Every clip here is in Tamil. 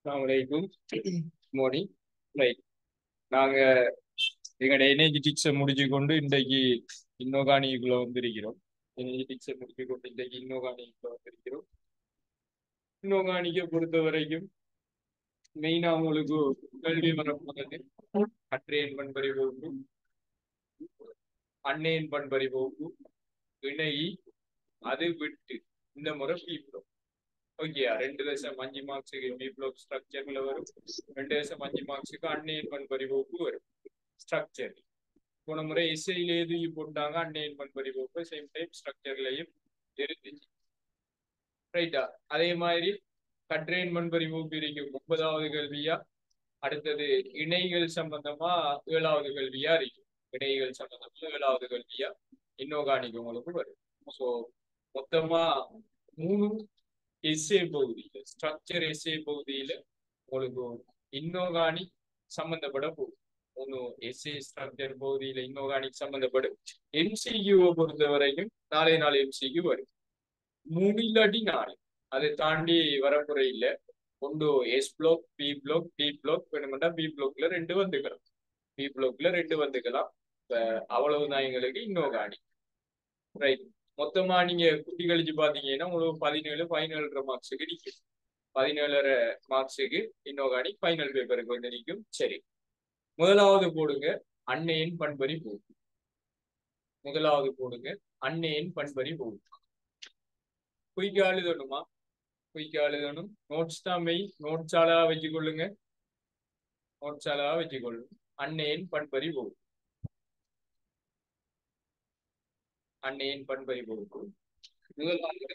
அஸ்ஸலாமு மார்னிங் ரைட் நாங்க எங்களோட எனர்ஜெட்டிக்ஸை முடிச்சு கொண்டு இன்றைக்கு இன்னோகானிக்குள்ள வந்திருக்கிறோம் எனர்ஜெட்டிக்ஸை முடிச்சு கொண்டு இன்றைக்கு இன்னோகானிக்குள்ள வந்திருக்கிறோம் இன்னோகானிக்கை பொறுத்த வரைக்கும் மெயினா உங்களுக்கு கேள்வி வரப்போனது அற்றையன் பண்பறி போக்கு அன்னையன் பண்பறி போக்கு இணை அது விட்டு இந்த முறை பீப்ளோ ஓகேயா ரெண்டு வருஷம் அஞ்சு மார்க்ஸுக்கு பீப்ளோ ஸ்ட்ரக்சர்ல வரும் ரெண்டு வருஷம் அஞ்சு மார்க்ஸுக்கு அன்னையன் பண்பறி போக்கு வரும் ஸ்ட்ரக்சர் போன முறை எஸ்ஐல தூக்கி போட்டாங்க அன்னையன் பண்பறி போக்கு சேம் டைம் ஸ்ட்ரக்சர்லயும் இருந்துச்சு ரைட்டா அதே மாதிரி கட்ரேன் பண்பறி போக்கு இருக்கும் ஒன்பதாவது கல்வியா அடுத்தது இணைகள் சம்பந்தமா ஏழாவது கல்வியா இருக்கும் இணைகள் சம்பந்தமா ஏழாவது கல்வியா இன்னோகானிக் உங்களுக்கு வரும் ஸோ மொத்தமா மூணு எஸ்ஏ பகுதியில ஸ்ட்ரக்சர் எஸ்ஏ பகுதியில உங்களுக்கு இன்னோகானிக் சம்பந்தப்பட போகுது ஒன்று எஸ்ஏ ஸ்ட்ரக்சர் பகுதியில இன்னோகானிக் சம்பந்தப்படும் எம்சிக்யூவை பொறுத்த வரைக்கும் நாளை நாள் எம்சிக்யூ வரும் மூணு இல்லாட்டி நாலு அதை தாண்டி வரப்புற இல்லை ஒன்று s block p block d block வேணுமெண்டா பி பிளாக்ல ரெண்டு வந்துக்கலாம் பி பிளாக்ல ரெண்டு வந்துக்கலாம் இப்போ அவ்வளவுதான் எங்களுக்கு இன்னோகானிக் ரைட் மொத்தமா நீங்க குட்டி கழிச்சு பாத்தீங்கன்னா உங்களுக்கு பதினேழு பதினேழரை மார்க்ஸுக்கு நிற்கும் பதினேழரை மார்க்ஸுக்கு இன்னோகானிக் ஃபைனல் பேப்பருக்கு வந்து நிற்கும் சரி முதலாவது போடுங்க அன்னையின் பண்பறி போகும் முதலாவது போடுங்க அன்னையின் பண்பறி போகும் குயிக்கா எழுதணுமா குயிக்கா எழுதணும் நோட்ஸ் தான் மெயின் நோட்ஸ் ஆளா வச்சுக்கொள்ளுங்க நோட்ஸ் ஆளா வச்சுக்கொள்ளும் அன்னையின் பண்பறி போகும் அன்னையின் பண்பறி போகும் முதலாவது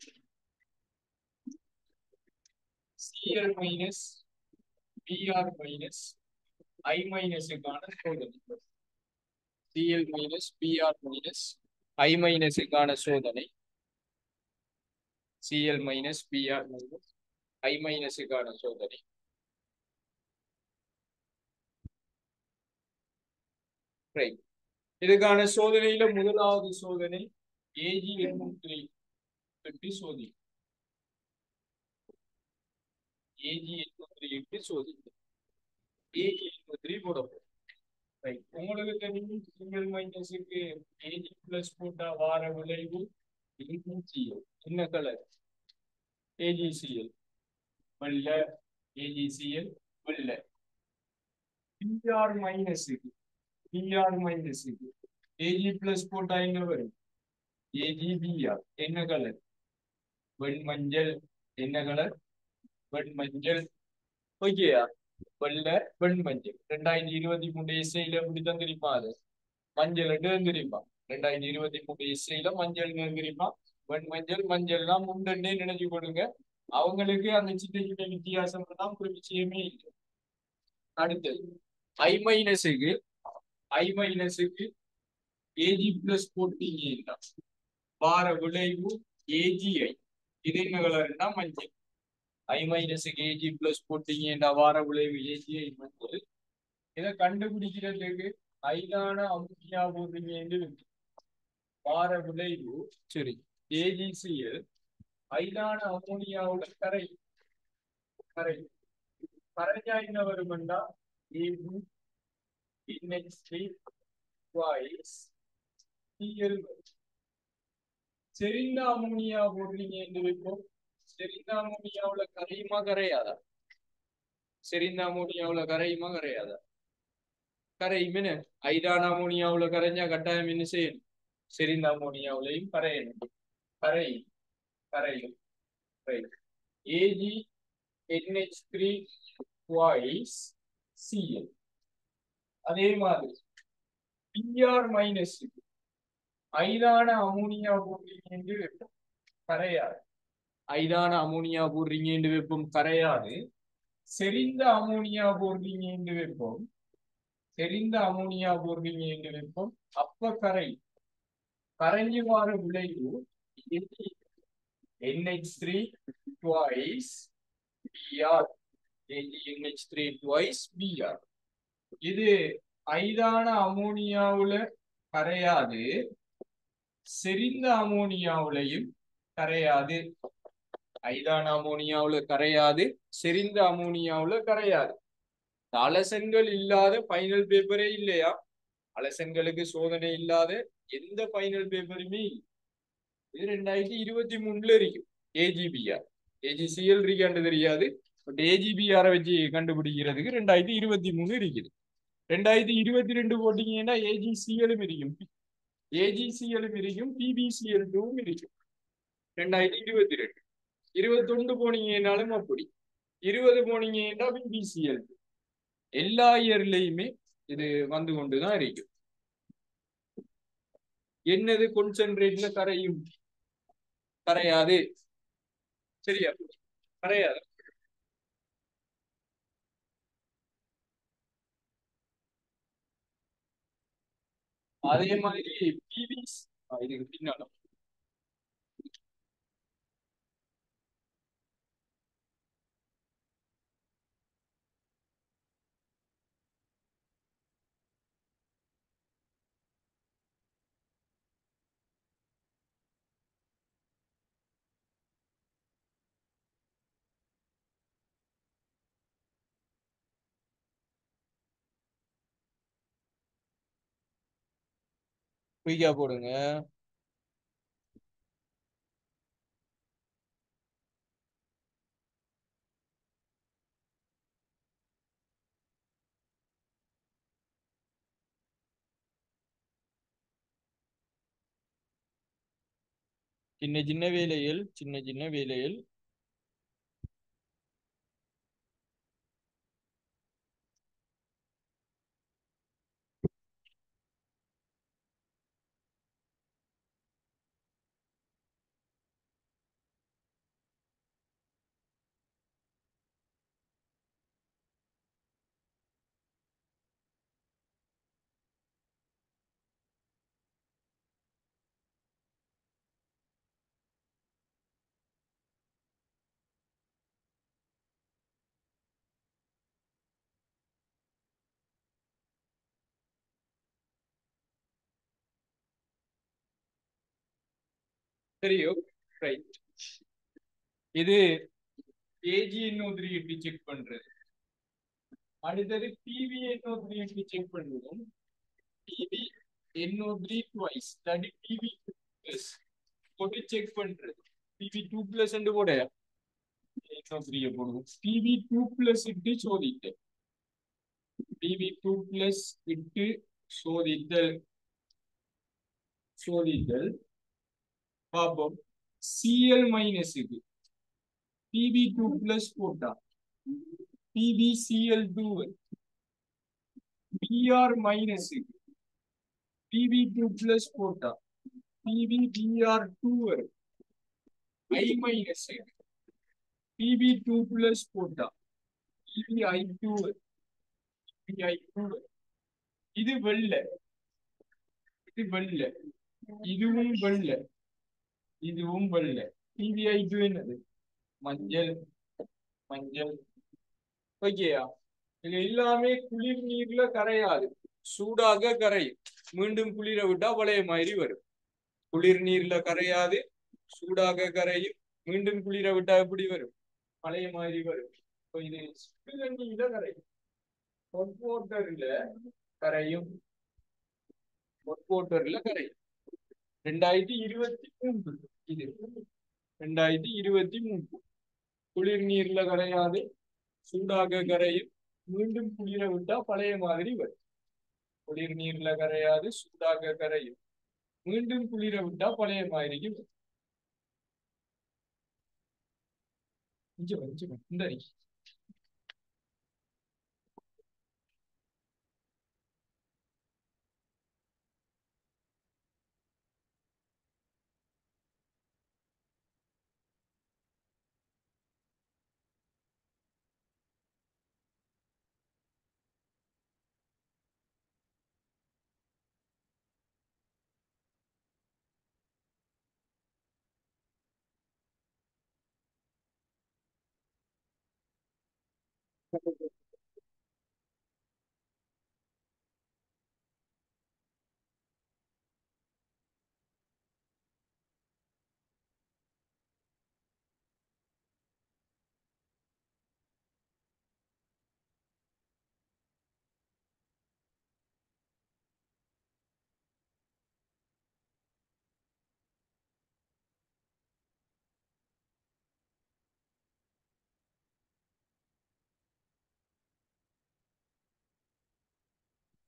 Cl minus Br minus I மைனஸுக்கான சோதனை Cl minus Br minus I மைனஸுக்கான சோதனை Cl minus Br minus I மைனஸுக்கான சோதனை ரைட் இதுக்கான சோதனையில முதலாவது சோதனை ஏஜி எண்ணூற்றி எட்டு சோதனை ஏஜி எண்ணூற்றி எட்டு சோதனை ஏஜி எண்ணூற்றி போடப்படும் ரைட் உங்களுக்கு தெரியும் சிங்கிள் மைனஸுக்கு ஏஜி பிளஸ் போட்டா வார விளைவு ஏஜிசிஎல் என்ன கலர் ஏஜிசிஎல் வெள்ள ஏஜிசிஎல் வெள்ள பிஆர் மைனஸுக்கு பிஆர் மைனஸுக்கு ஏஜி பிளஸ் போட்டா என்ன வரும் ஏஜிபிஆர் என்ன கலர் வெண் மஞ்சள் என்ன கலர் வெண் மஞ்சள் ஓகேயா வெள்ள வெண் மஞ்சள் ரெண்டாயிரத்தி இருபத்தி மூணு இசையில இப்படித்தான் தெரியுமா அது மஞ்சள் தெரியுமா ரெண்டாயிரத்தி இருபத்தி மூணு இசையில மஞ்சள் தெரியுமா வெண் மஞ்சள் மஞ்சள்னா முண்டே நினைச்சு கொடுங்க அவங்களுக்கு அந்த சின்ன சின்ன வித்தியாசம் தான் ஒரு விஷயமே இல்லை அடுத்தது ஐ மைனஸுக்கு ஐ மைனஸுக்கு ஏஜி பிளஸ் போட்டீங்கன்னா வார விளைவு ஏஜிஐ இது என்ன கலர்னா மஞ்சள் ஐ மைனஸுக்கு ஏஜி பிளஸ் போட்டீங்கன்னா வார விளைவு ஏஜிஐ மஞ்சள் இதை கண்டுபிடிக்கிறதுக்கு ஐதான அமுக்கியா போடுறீங்க வார விளைவு சரி ஏஜிசிஎல் ஐதான அமோனியாவோட கரை கரை கரைஞ்சா என்ன வருமெண்டா ஏபி NH3 twice Cl செறிந்த அமோனியா போடுறீங்க என்று வைப்போம் செறிந்த அமோனியாவுல கரையுமா கரையாதா செறிந்த அமோனியாவுல கரையுமா கரையாதா கரையுமே ஐதான அமோனியாவுல கரைஞ்சா கட்டாயம் என்ன செய்யணும் செறிந்த அமோனியாவுலையும் கரையணும் கரை கரையும் Ag NH three twice Cl அதே மாதிரி பிஆர் மைனஸ் ஐதான அமோனியா போடுறீங்க என்று வைப்போம் கரையாது ஐதான அமோனியா போடுறீங்க என்று வைப்போம் கரையாது செறிந்த அமோனியா போடுறீங்க என்று வைப்போம் செறிந்த அமோனியா போடுறீங்க என்று வைப்போம் அப்ப கரை கரைஞ்சு வார விளைவு NH three twice Br NH three twice Br இது ஐதான அமோனியாவுல கரையாது செறிந்த அமோனியாவுலையும் கரையாது ஐதான அமோனியாவுல கரையாது செறிந்த அமோனியாவுல கரையாது அலசன்கள் இல்லாத ஃபைனல் பேப்பரே இல்லையா அலசன்களுக்கு சோதனை இல்லாத எந்த ஃபைனல் பேப்பருமே இல்லை இது ரெண்டாயிரத்தி இருபத்தி மூணுல இருக்கும் ஏஜிபிஆர் ஏஜிசிஎல் இருக்கான்னு தெரியாது பட் ஏஜிபிஆரை வச்சு கண்டுபிடிக்கிறதுக்கு ரெண்டாயிரத்தி இருபத்தி மூணு இருக்குது ரெண்டாயிரத்தி இருபத்தி ரெண்டு போட்டீங்கன்னா ஏஜிசிஎலும் இருக்கும் ஏஜிசிஎலும் இருக்கும் பிபிசிஎல் டூவும் இருக்கும் ரெண்டாயிரத்தி இருபத்தி ரெண்டு இருபத்தொண்டு போனீங்கன்னாலும் அப்படி இருபது போனீங்கன்னா பிபிசிஎல் எல்லா இயர்லயுமே இது வந்து கொண்டுதான் இருக்கும் என்னது கொன்சென்ட்ரேட்ல கரையும் கரையாது சரியா கரையாது அதே மாதிரி பிவிஸ் இதுக்கு பின்னாலும் குயிக்கா போடுங்க சின்ன சின்ன வேலைகள் சின்ன சின்ன வேலைகள் தெரியும் ரைட் இது ஏஜி த்ரீ எப்படி செக் பண்றது அடுத்தது டிவி த்ரீ எப்படி செக் பண்ணுவோம் டிவி த்ரீ ட்வைஸ் தடி டிவி பிளஸ் போட்டு செக் பண்றது டிவி டூ பிளஸ் போட த்ரீ போடுவோம் டிவி டூ பிளஸ் இட்டு சோதிட்டு டிவி டூ பிளஸ் இட்டு சோதித்தல் சோதித்தல் பார்ப்போம் சிஎல் மைனஸுக்கு பிபி டூ பிளஸ் போட்டா பிபிசிஎல் டூ பிஆர் மைனஸுக்கு பிபி டூ பிளஸ் போட்டா பிபி பிஆர் டூ ஐ மைனஸுக்கு பிபி டூ பிளஸ் போட்டா Pb I two PbI two இது வெள்ள இது வெள்ள இதுவும் வெள்ள இதுவும் வெள்ள டிவிஐ இது என்னது மஞ்சள் மஞ்சள் ஓகேயா இது எல்லாமே குளிர் நீர்ல கரையாது சூடாக கரையும் மீண்டும் குளிர விட்டா பழைய மாதிரி வரும் குளிர் நீர்ல கரையாது சூடாக கரையும் மீண்டும் குளிர விட்டா எப்படி வரும் பழைய மாதிரி வரும் இப்போ இது சுடுதண்ணியில கரையும் ஹொட் வாட்டர்ல கரையும் ஹொட் வாட்டர்ல கரையும் ரெண்டாயிரத்தி இருபத்தி மூன்று இது ரெண்டாயிரத்தி இருபத்தி மூன்று குளிர் நீர்ல கரையாது சூடாக கரையும் மீண்டும் குளிர விட்டா பழைய மாதிரி வரும் குளிர் நீர்ல கரையாது சூடாக கரையும் மீண்டும் குளிர விட்டா பழைய மாதிரிக்கு வரும் இங்க வா, இங்க வா, இந்த அடி.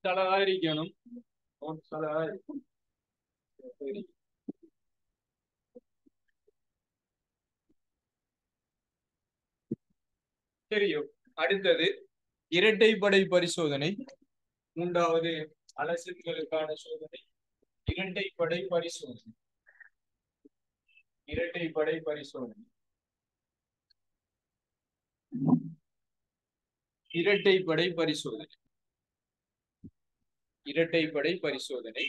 அழகா இருக்கணும் நோட்ஸ் அழகா இருக்கணும் சரி தெரியும் அடுத்தது இரட்டைப்படை பரிசோதனை மூன்றாவது அலசல்களுக்கான சோதனை இரட்டைப்படை பரிசோதனை இரட்டைப்படை பரிசோதனை இரட்டைப்படை பரிசோதனை இரட்டைப்படை பரிசோதனை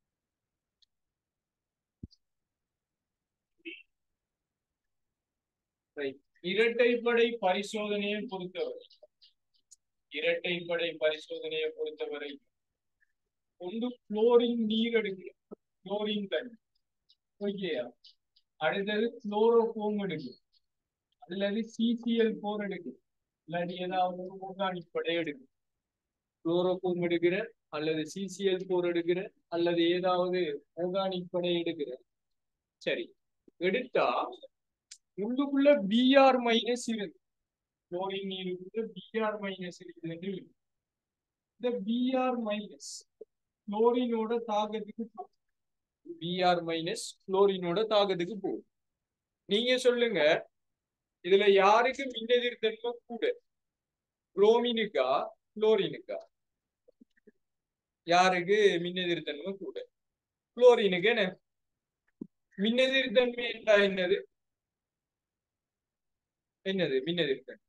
Right. இரட்டைப்படை பரிசோதனையை பொறுத்தவரை இரட்டைப்படை பரிசோதனையை பொறுத்தவரை ஒன்று குளோரின் நீர் எடுக்கு குளோரின் தண்ணி ஓகேயா அடுத்தது குளோரோஃபோம் எடுக்கு அல்லது சிசிஎல் போர் எடுக்கு இல்லாட்டி ஏதாவது ஒரு ஆர்கானிக் படை எடுக்கு குளோரோஃபோம் எடுக்கிற அல்லது சிசிஎல் போர் எடுக்கிற அல்லது ஏதாவது ஆர்கானிக் படை எடுக்கிற சரி எடுத்தா உள்ளுக்குள்ள பிஆர் மைனஸ் இருக்கு குளோரின் நீருக்குள்ள பிஆர் மைனஸ் இருக்குது இந்த பிஆர் மைனஸ் குளோரினோட தாக்கத்துக்கு பிஆர் மைனஸ் குளோரினோட தாக்கத்துக்கு போகும் நீங்க சொல்லுங்க இதுல யாருக்கு மின்னெதிர்த்தன்மை கூட குரோமினுக்கா குளோரினுக்கா யாருக்கு மின்னெதிர்த்தன்மை கூட குளோரினுக்கு என்ன மின்னெதிர்த்தன்மை என்றா என்னது என்னது மின்னெதிர்த்தன்மை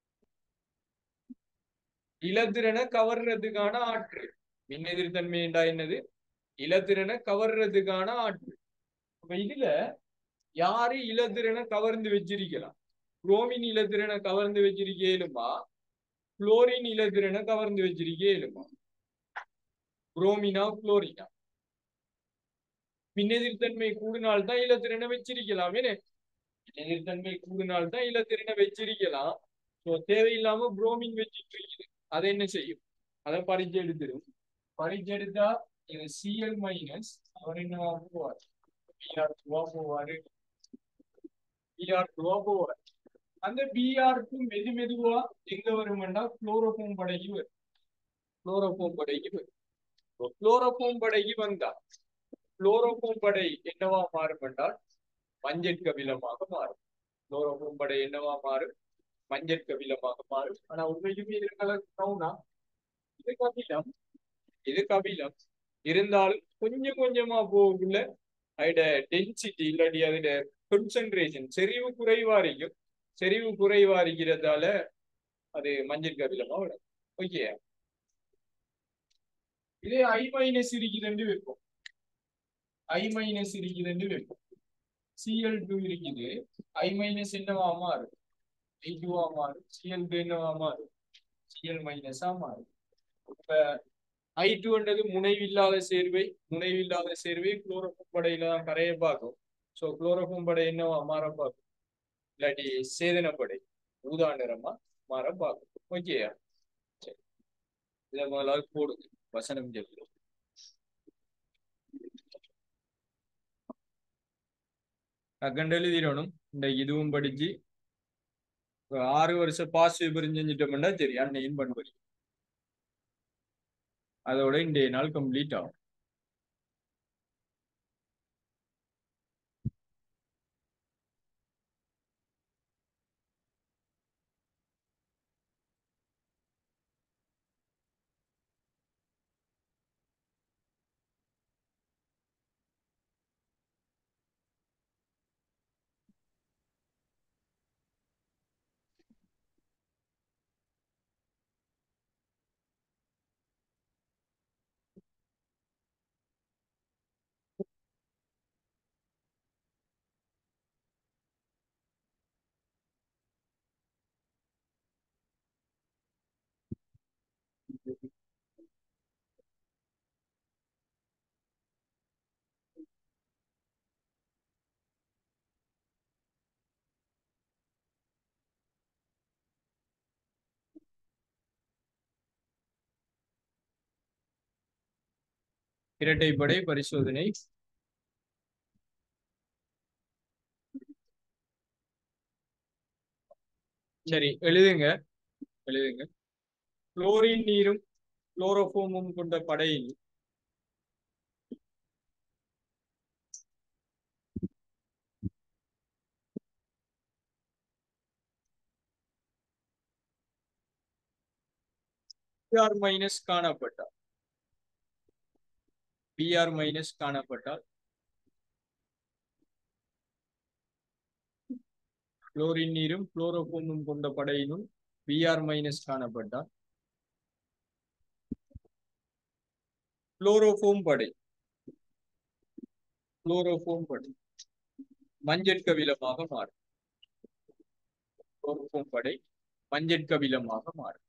இலத்திரனை கவர்றதுக்கான ஆற்றல் மின்னெதிர்த்தன்மை என்றா என்னது இலத்திரனை கவர்றதுக்கான ஆற்றல் அப்ப இதுல யாரு இலத்திரனை கவர்ந்து வச்சிருக்கலாம் குரோமின் இலத்திரனை கவர்ந்து வச்சிருக்க இயலுமா குளோரின் இலத்திரனை கவர்ந்து வச்சிருக்க இயலுமா குரோமினா குளோரினா மின்னெதிர்த்தன்மை கூடினால்தான் இலத்திரனை வச்சிருக்கலாம் என்ன மின்னெதிர்த்தன்மை கூடினால்தான் இலத்திரனை வச்சிருக்கலாம் ஸோ தேவையில்லாம புரோமின் வச்சிட்டு இருக்குது அதை என்ன செய்யும் அதை பறிச்சு எடுத்துடும் பறிச்சு எடுத்தா இது சிஎல் மைனஸ் அவர் என்ன போவார் பிஆர் டூவா போவாரு பிஆர் டூவா போவார் அந்த பிஆர் டூ மெது மெதுவா எங்க வருமெண்டா குளோரோஃபோம் படைக்கு வரும் குளோரோஃபோம் படைக்கு வரும் குளோரோஃபோம் படைக்கு வந்தா குளோரோஃபோம் படை என்னவா மாறும் என்றால் மஞ்சள் கபிலமாக மாறும் குளோரோஃபோம் படை என்னவா மாறும் மஞ்சள் கபிலமாக மாறும் ஆனா உண்மைக்குமே இது கலர் ப்ரௌனா இது கபிலம் இது கபிலம் இருந்தாலும் கொஞ்சம் கொஞ்சமா போகக்குள்ள அதோட டென்சிட்டி இல்லாட்டி அதோட கான்சென்ட்ரேஷன் செறிவு குறைவா இருக்கும் செறிவு குறைவா இருக்கிறதால அது மஞ்சள் கபிலமா விடும் ஓகே இதே ஐ மைனஸ் இருக்குதுன்னு வைப்போம் ஐ மைனஸ் இருக்குதுன்னு வைப்போம் சிஎல் டூ இருக்குது ஐ மைனஸ் என்னவா மாறும் ஐ டூவா மாறும் சிஎல் டூ என்னவா மாறும் சிஎல் மைனஸா மாறும் இப்ப ஐ டூன்றது முனைவில்லாத சேர்வை முனைவில்லாத சேர்வை குளோரோஃபோம் படையில தான் கரைய பார்க்கும் ஸோ குளோரோஃபோம் படை என்னவா மாற பார்க்கும் இல்லாட்டி சேதன படை ஊதா நிறமா மாற பார்க்கும் ஓகேயா சரி இதை முதலாவது போடுங்க வசனம் சொல்லு அக்கண்டு எழுதிடணும் இந்த இதுவும் படிச்சு ஆறு வருஷம் பாஸ் பேப்பர் செஞ்சிட்டோம்னா சரி அன்னையும் பண்ணுவீங்க அதோட இன்றைய நாள் கம்ப்ளீட் ஆகும் இரட்டைப்படை பரிசோதனை சரி எழுதுங்க எழுதுங்க குளோரின் நீரும் குளோரோஃபோமும் கொண்ட படையில் பிஆர் மைனஸ் காணப்பட்டால் பிஆர் மைனஸ் காணப்பட்டால் குளோரின் நீரும் குளோரோஃபோமும் கொண்ட படையினும் பிஆர் மைனஸ் காணப்பட்டால் குளோரோஃபோம் படை குளோரோஃபோம் படை மஞ்சள் கவிலமாக மாறும் குளோரோஃபோம் படை மஞ்சள் கவிலமாக மாறும்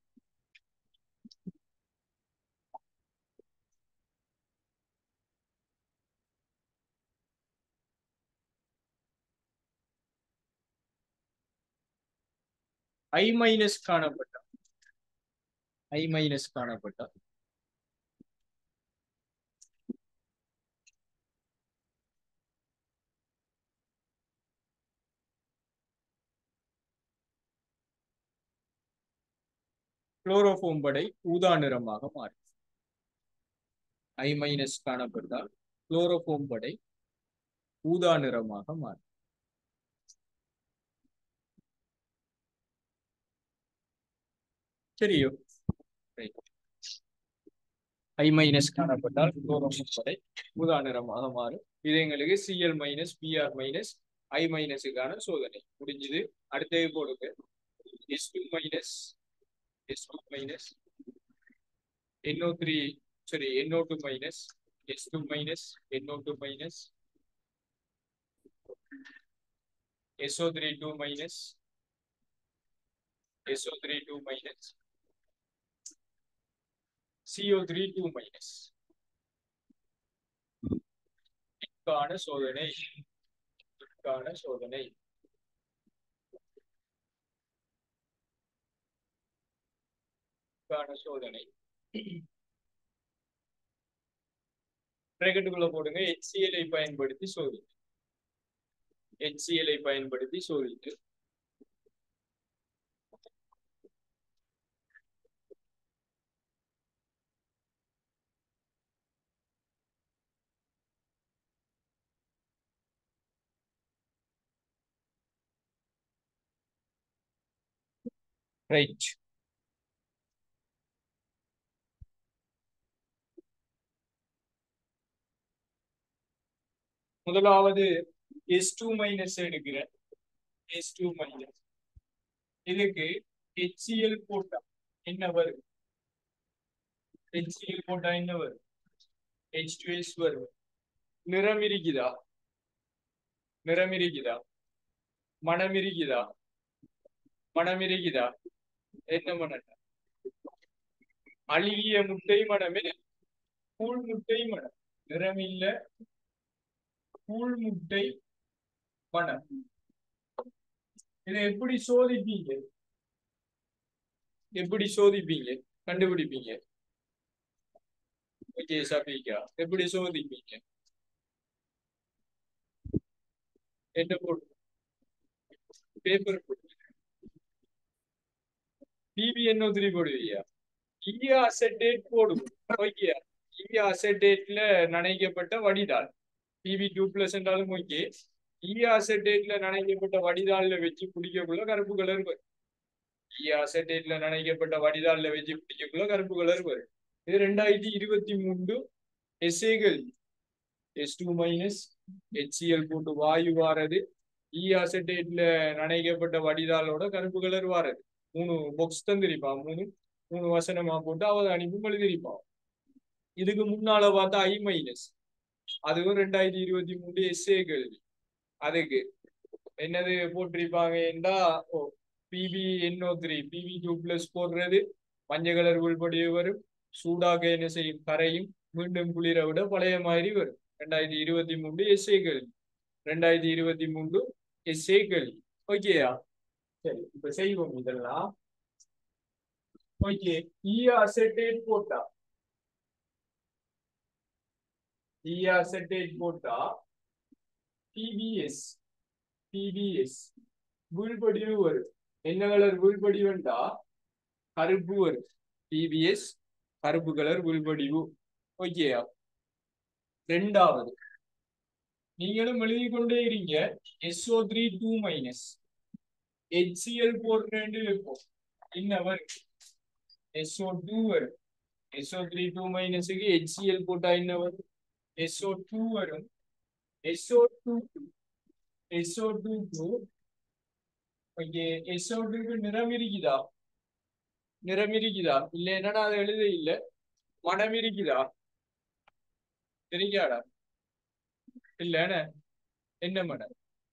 ஐ மைனஸ் காணப்பட்டால் ஐ மைனஸ் காணப்பட்டால் குளோரோஃபோம் படை ஊதா நிறமாக மாறும் ஐ மைனஸ் காணப்பட்டால் குளோரோஃபோம் படை ஊதா நிறமாக மாறும் சரியோ ஐ மைனஸ் காணப்பட்டால் குளோரோஃபோம் படை ஊதா நிறமாக மாறும் இது எங்களுக்கு Cl minus Br minus I மைனஸுக்கான சோதனை முடிஞ்சது அடுத்தது போடுங்க S two minus S two minus NO three sorry NO two minus S two minus NO two minus SO three two minus SO three two minus CO3 2 minus. இதற்கான சோதனை இதற்கான சோதனை இதற்கான சோதனை பிராக்கெட்டுக்குள்ள போடுங்க HCl ஐ பயன்படுத்தி சோதி HCl ஐ பயன்படுத்தி சோதித்து ரைட் முதலாவது எஸ் டூ மைனஸ் எடுக்கிறேன் எஸ் டூ மைனஸ் இதுக்கு ஹெச்சிஎல் போட்டா என்ன வரும் ஹெச்சிஎல் போட்டா என்ன வரும் ஹெச் டூ எஸ் வரும் நிறம் இருக்குதா நிறம் இருக்குதா மனம் இருக்குதா மனம் இருக்குதா என்ன மனம் அழுகிய முட்டை மனமே கூழ் முட்டை மனம் நிறம் இல்ல கூழ் முட்டை மனம் இதை எப்படி சோதிப்பீங்க எப்படி சோதிப்பீங்க கண்டுபிடிப்பீங்க ஓகே சபிகா எப்படி சோதிப்பீங்க என்ன போட்டு பேப்பர் போட்டு பிபிஎன்ஓ த்ரீ போடுவியா இந்தியா அசெட்டேட் போடும் ஓகே இந்தியா அசெட்டேட்ல நனைக்கப்பட்ட வடிதாள் பிபி டூ பிளஸ் என்றாலும் ஓகே இந்தியா அசெட்டேட்ல நனைக்கப்பட்ட வடிதாள்ல வச்சு குடிக்கக்குள்ள கருப்பு கலர் வரும் இந்தியா அசெட்டேட்ல நனைக்கப்பட்ட வடிதாள்ல வச்சு குடிக்கக்குள்ள கருப்பு கலர் வரும் இது ரெண்டாயிரத்தி இருபத்தி மூன்று எஸ்ஏகள் எஸ் டூ மைனஸ் ஹெச்சிஎல் போட்டு வாயு வாரது இ அசெட்டேட்ல நனைக்கப்பட்ட வடிதாளோட கருப்பு கலர் வாரது மூணு பாக்ஸ் தந்திருப்பான் மூணு மூணு வசனமா போட்டு அவதானிப்பும் எழுதிருப்பான் இதுக்கு முன்னால பார்த்தா ஐ மைனஸ் அதுவும் ரெண்டாயிரத்தி இருபத்தி மூணு எஸ்ஏ கேள்வி அதுக்கு என்னது போட்டிருப்பாங்கன்றா oh PB NO three PB two plus போடுறது மஞ்சள் கலர் உள்படியே வரும் சூடாக என்ன செய்யும் கரையும் மீண்டும் குளிர விட பழைய மாதிரி வரும் ரெண்டாயிரத்தி இருபத்தி மூணு எஸ்ஏ கேள்வி ரெண்டாயிரத்தி இருபத்தி மூணு எஸ்ஏ கேள்வி ஓகேயா சரி இப்ப செய்வோம் இதெல்லாம் ஓகே இ அசெட்டேட் போட்டா இ அசெட்டேட் போட்டா பிபிஎஸ் பிபிஎஸ் உள்படிவு வரும் என்ன கலர் உள்படிவுண்டா கருப்பு வரும் பிபிஎஸ் கருப்பு கலர் உள்வடிவு ஓகேயா ரெண்டாவது நீங்களும் எழுதி கொண்டே இருங்க SO three two minus HCL போடுறேன்னு இருக்கும் என்ன வரும் எஸ்ஓ டூ வரும் எஸ்ஓ த்ரீ டூ மைனஸுக்கு ஹெச்சிஎல் போட்டா என்ன வரும் எஸ்ஓ டூ வரும் SO two SO two two okay SO டூக்கு நிறம் இருக்குதா நிறம் இருக்குதா இல்லைன்னா நான் அதை எழுத இல்லை மனம் இருக்குதா தெரியாடா இல்ல என்ன மனம்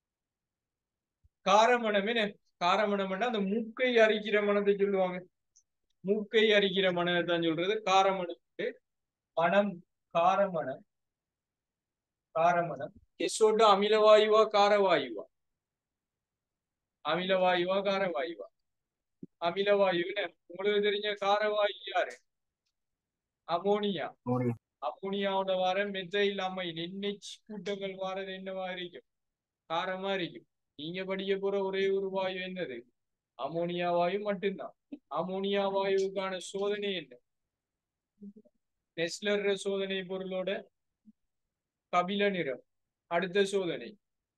காரமணம் என்ன காரமணம்னா அந்த மூக்கை அரிக்கிற மனத்தை சொல்லுவாங்க மூக்கை அரிக்கிற மனதை தான் சொல்றது காரமணம் மனம் காரமணம் காரமணம் எசோட்டு அமிலவாயுவா காரவாயுவா அமிலவாயுவா காரவாயுவா அமிலவாயுன்னு உங்களுக்கு தெரிஞ்ச காரவாயு யாரு அமோனியா அமோனியாவோட வர மெத்தைல் அமைன் என்ஹெச் கூட்டங்கள் வாரது என்னவா இருக்கும் காரமா இருக்கும் நீங்க படிக்க போற ஒரே ஒரு வாயு என்னது அமோனியா வாயு மட்டும்தான் அமோனியா வாயுவுக்கான சோதனை என்ன நெஸ்லர் சோதனை பொருளோட கபில நிறம் அடுத்த சோதனை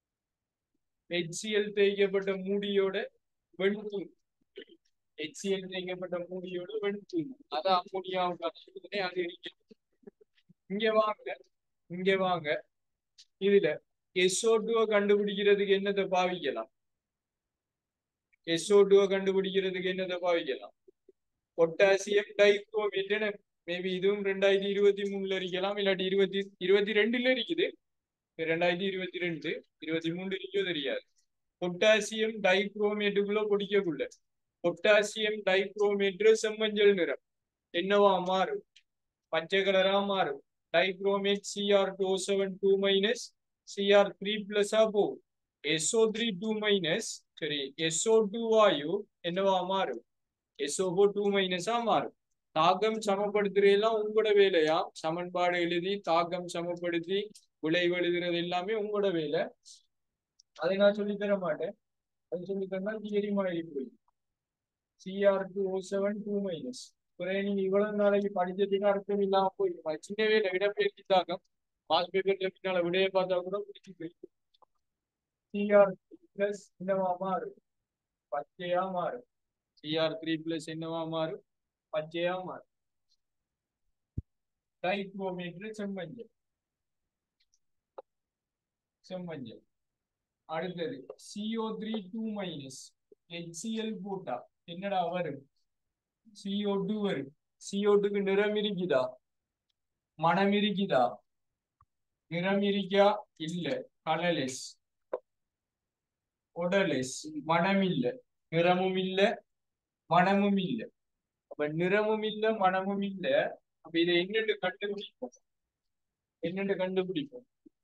HCl தேய்க்கப்பட்ட மூடியோட வெண்தூள் HCl தேய்க்கப்பட்ட மூடியோட வெண்தூள் அது அமோனியாவுக்கான சோதனை அது இருக்கிறது இங்க வாங்க இங்க வாங்க இதுல எஸ்ஓ கண்டுபிடிக்கிறதுக்கு என்னத்தை பாவிக்கலாம் எஸ்ஓ கண்டுபிடிக்கிறதுக்கு என்னத்தை பாவிக்கலாம் பொட்டாசியம் டைக்ரோமேட் மேபி இதுவும் ரெண்டாயிரத்தி இருபத்தி மூணுல இருக்கலாம் இல்லாட்டி இருபத்தி இருபத்தி ரெண்டுல இருக்குது ரெண்டாயிரத்தி இருபத்தி ரெண்டு இருபத்தி மூணு இருக்கோ தெரியாது பொட்டாசியம் டைக்ரோமேட்டுக்குள்ள பிடிக்கக்குள்ள பொட்டாசியம் டைக்ரோமேட்டு செம்மஞ்சள் நிறம் என்னவா மாறும் பச்சை கலரா மாறும் dichromate CR two seven two minus CR three பிளஸா போகும் எஸ்ஓ த்ரீ டூ மைனஸ் சரி எஸ்ஓ டூ வாயு என்னவா மாறும் எஸ்ஓ ஃபோர் டூ மைனஸா மாறும் தாக்கம் சமப்படுத்துறதெல்லாம் உங்களோட வேலையா சமன்பாடு எழுதி தாக்கம் சமப்படுத்தி விளைவு எழுதுறது எல்லாமே உங்களோட வேலை அதை நான் சொல்லி தர மாட்டேன் அது சொல்லி தந்தா தியரி மாதிரி போய் CR two O seven two minus குறைய நீங்க இவ்வளவு நாளைக்கு படிச்சதுக்கு அர்த்தம் இல்லாம போயிருமா சின்ன வேலை இடப்பெயர்ச்சி தாக்கம் மாஸ் பேப்பர்ல பின்னால விடைய பார்த்தா கூட பிடிச்சி போயிடும் சிஆர் பிளஸ் என்னவா மாறும் பச்சையா மாறும் சிஆர் த்ரீ பிளஸ் என்னவா மாறும் பச்சையா மாறும் டைக்ரோமீட்டர் செம்மஞ்சள் செம்மஞ்சள் அடுத்தது CO three two minus HCL போட்டா என்னடா வரும் சிஓ டூ வரும் சிஓ டூக்கு நிறம் இருக்குதா மனம் இருக்குதா நிறம் இருக்கா இல்ல கலர்லெஸ் உடலெஸ் மனம் இல்ல நிறமும் இல்ல மனமும் இல்ல அப்ப நிறமும் இல்ல மனமும் இல்ல அப்ப இதை என்னென்று கண்டுபிடிப்போம் என்னென்று கண்டுபிடிப்போம்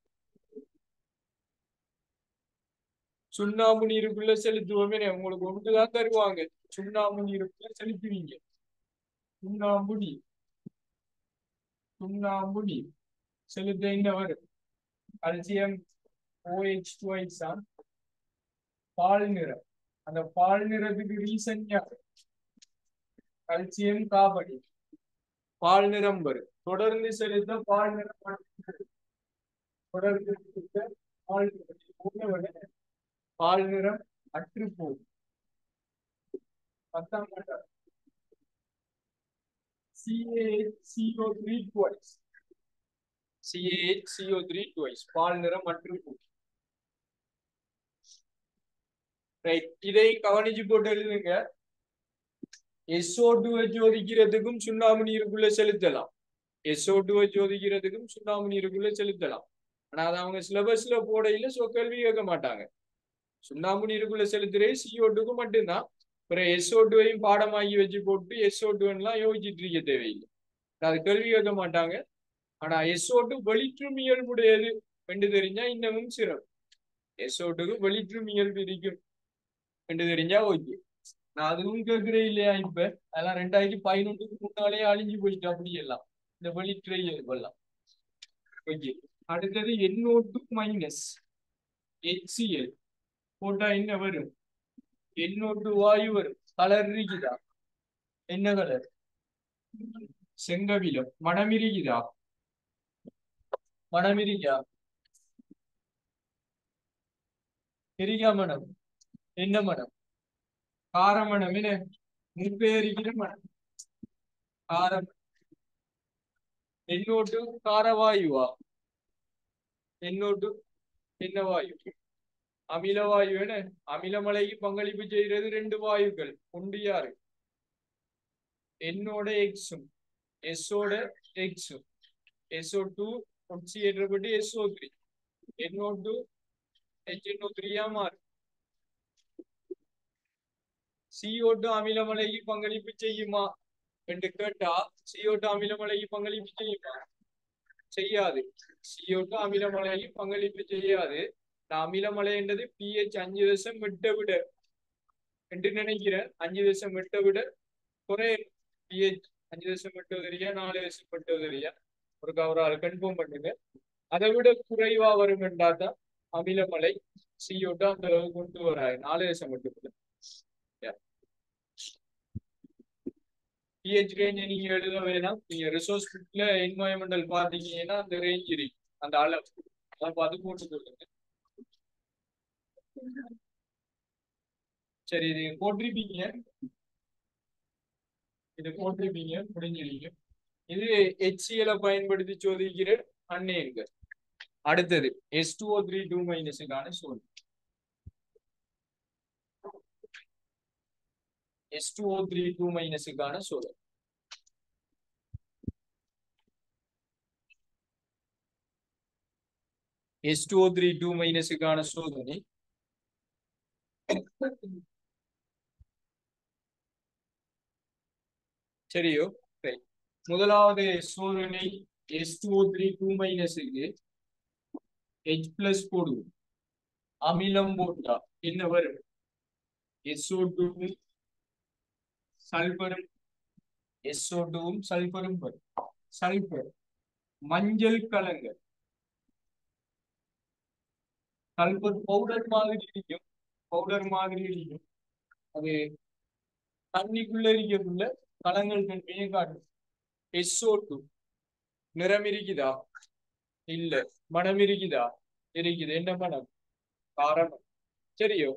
சுண்ணாம்பு நீருக்குள்ள செலுத்துவோமே உங்களுக்கு ஒன்றுதான் தருவாங்க சுண்ணாம்பு நீருக்குள்ள செலுத்துவீங்க சுண்ணாம்பு நீர் சுண்ணாம்பு நீர் செலுத்த என்ன வரும் கல்சியம் ஓஹெச் டுவைஸ் தான் பால் நிறம் அந்த பால் நிறத்துக்கு ரீசன் யாரு கல்சியம் காபடி பால் நிறம் வரும் தொடர்ந்து செலுத்த பால் நிறம் மட்டும் தொடர்ந்து செலுத்த பால் நிறம் பால் நிறம் அற்று போகும் பத்தாம் கட்டம் CAHCO three twice CAHCO three twice பால் நிறம் அற்று போகும் ரைட் இதை கவனிச்சு போட்டு எழுதுங்க எஸ்ஓ டூவை ஜோதிக்கிறதுக்கும் சுண்ணாம்பு நீருக்குள்ள செலுத்தலாம் எஸ்ஓ டூவை ஜோதிக்கிறதுக்கும் சுண்ணாம்பு நீருக்குள்ள செலுத்தலாம் ஆனா அது அவங்க சிலபஸ்ல போடையில சோ கேள்வி கேட்க மாட்டாங்க சுண்ணாம்பு நீருக்குள்ள செலுத்துறது சிஓ டூக்கு மட்டும்தான் அப்புறம் எஸ்ஓ டூவையும் பாடமாகி வச்சு போட்டு எஸ்ஓ டூலாம் யோசிச்சுட்டு இருக்க தேவையில்லை அது கேள்வி கேட்க மாட்டாங்க ஆனா எஸ்ஓ டூ வெளிற்றும் இயல்புடையது என்று தெரிஞ்சா இன்னமும் சிறப்பு எஸ்ஓ டூக்கு வெளிற்றும் இயல்பு இருக்கும் என்று தெரிஞ்சா ஓகே நான் அதுவும் கேட்கிறேன் இல்லையா இப்ப அதெல்லாம் ரெண்டாயிரத்தி பதினொன்றுக்கு முன்னாலே அழிஞ்சு போயிட்டு அப்படி எல்லாம் இந்த வெளிற்றை இயல்பெல்லாம் ஓகே அடுத்தது எண்ணூட்டு மைனஸ் ஹெச்சிஎல் போட்டா என்ன வரும் எண்ணூட்டு வாயு வரும் கலர் இருக்குதா என்ன கலர் செங்கவிலம் மனமிரிகுதா மனமிரிகா எரிகா மனம் என்ன மனம் காரமணம் என்ன முன்பேறுகிற மனம் காரம் என்னோட்டு காரவாயுவா என்னோட்டு என்ன வாயு அமிலவாயு என்ன அமிலமலைக்கு பங்களிப்பு செய்கிறது ரெண்டு வாயுக்கள் ஒன்று யாரு என்னோட எக்ஸும் எஸ்ஸோட எக்ஸும் எஸ்ஓ டூ ஒட்சியேற்றப்பட்டு SO three NO two HNO த்ரீயா மாறும் சிஓ டூ அமிலமலைக்கு பங்களிப்பு செய்யுமா என்று கேட்டா சிஓ டூ அமிலமலைக்கு பங்களிப்பு செய்யுமா செய்யாது சிஓ டூ அமிலமலைக்கு பங்களிப்பு செய்யாது நான் அமிலமலை என்றது பிஹெச் அஞ்சு தசம் விட்ட விட என்று நினைக்கிறேன் அஞ்சு தசம் விட்ட விட குறை பிஹெச் அஞ்சு தசம் விட்டு உதறியா நாலு தசம் விட்டு உதறியா ஒரு கவரால் கன்ஃபார்ம் பண்ணுங்க அதை விட குறைவா வரும் என்றாதான் அமிலமலை சிஓட்டு அந்த அளவு கொண்டு வராது நாலு தசம் விட்டு பிஹெச் ரேஞ்ச் நீங்க எழுத வேணாம் நீங்க ரிசோர்ஸ் புக்ல என்வாயன்மெண்டல் பாத்தீங்கன்னா அந்த ரேஞ்ச் இருக்கு அந்த அளவு அதை பார்த்து போட்டு சொல்லுங்க சரி இது போட்டிருப்பீங்க இது போட்டிருப்பீங்க முடிஞ்சிருக்கீங்க இது HCl -அ பயன்படுத்தி சோதிக்கிற அந்நேர்கள் அடுத்தது S two O three two மைனஸுக்கான சோதி S two O three two மைனஸுக்கான சோதனை S two O three two மைனஸுக்கான சோதனை சரியோ ரைட் முதலாவது சோதனை S two O three two மைனஸுக்கு ஹெச் பிளஸ் போடுவோம் அமிலம் போட்டா என்ன வரும் எஸ்ஓ டூ சல்பரும் எஸ்ஓ டூவும் சல்பரும் வரும் சல்பர் மஞ்சள் கலங்கள் சல்பர் பவுடர் மாதிரி இருக்கும் பவுடர் மாதிரி இருக்கும் அது தண்ணிக்குள்ள இருக்கக்குள்ள கலங்கள் தன்மையை காட்டும் எஸ்ஓ டூ நிறம் இருக்குதா இல்ல மனம் இருக்குதா இருக்குது என்ன மனம் காரணம் சரியோ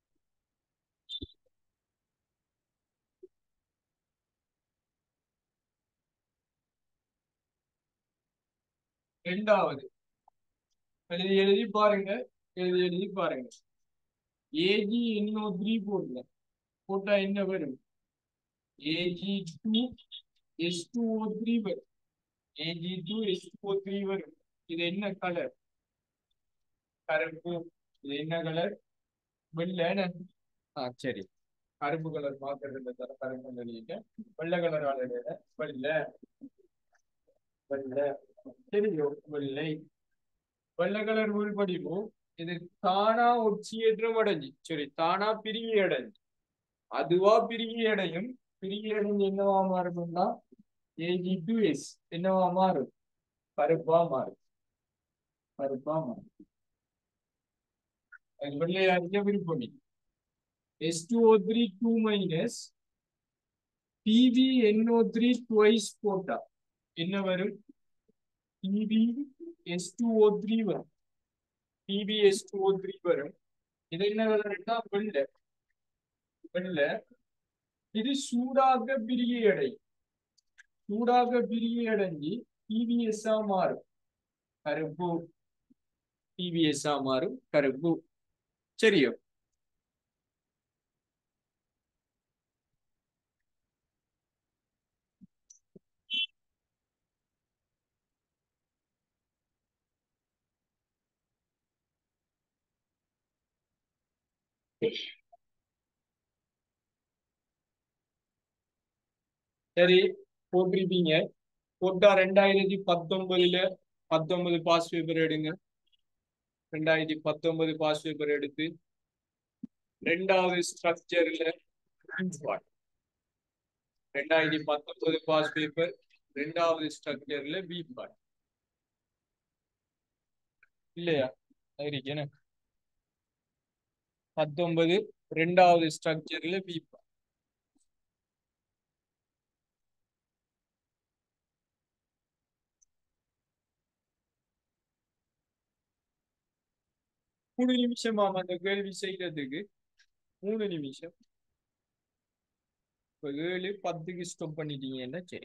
ரெண்டாவது எழுதி எழுதி பாருங்க எழுதி எழுதி பாருங்க ஏஜி என்ஓ த்ரீ போடுங்க போட்டா என்ன வரும் AG two S two O three வரும் AG two S two O three வரும் இது என்ன கலர் கருப்பு இது என்ன கலர் வெள்ளை ஆ சரி கருப்பு கலர் மாத்திரம் தர கருப்பு எழுதிட்டு வெள்ளை கலர் ஆளுடைய வெள்ளை வெள்ளை சரியோ வெள்ளை வெள்ளை கலர் உள்படிவும் இது தானா ஒட்சியேற்றம் அடைஞ்சு சரி தானா பிரிகி அடைஞ்சு அதுவா பிரிகி அடையும் பிரிகி அடைஞ்சு என்னவா மாறும்னா ஏஜி டூ எஸ் என்னவா மாறும் கருப்பா மாறும் கருப்பா மாறும் அது வெள்ளை அறிஞ்ச விருப்பம் S two O three two minus PV NO three twice போட்டா என்ன வரும் PV S two O three வரும் PV S two O three வரும் இது என்ன கலர்னா வெள்ளை வெள்ளை இது சூடாக பிரிகை அடையும் சூடாக பிரிகை அடைஞ்சு பிவிஎஸ் ஆ மாறும் கருப்பு பிவிஎஸ் ஆ மாறும் கருப்பு சரியோ சரி போட்டிருப்பீங்க போட்டா ரெண்டாயிரத்தி பத்தொன்பதுல பத்தொன்பது பாஸ் பேப்பர் எடுங்க ரெண்டாயிரத்தி பத்தொன்பது பாஸ் பேப்பர் எடுத்து ரெண்டாவது ஸ்ட்ரக்சர்ல ரெண்டாயிரத்தி பத்தொன்பது பாஸ் பேப்பர் ரெண்டாவது ஸ்ட்ரக்சர்ல பி பார்ட் இல்லையா இருக்கேன்னு பத்தொன்பது ரெண்டாவது ஸ்ட்ரக்சர்ல பி பார்ட் மூணு நிமிஷமாம் அந்த கேள்வி செய்யறதுக்கு மூணு நிமிஷம் இப்ப ஏழு பத்துக்கு ஸ்டாப் பண்ணிட்டீங்கன்னா சரி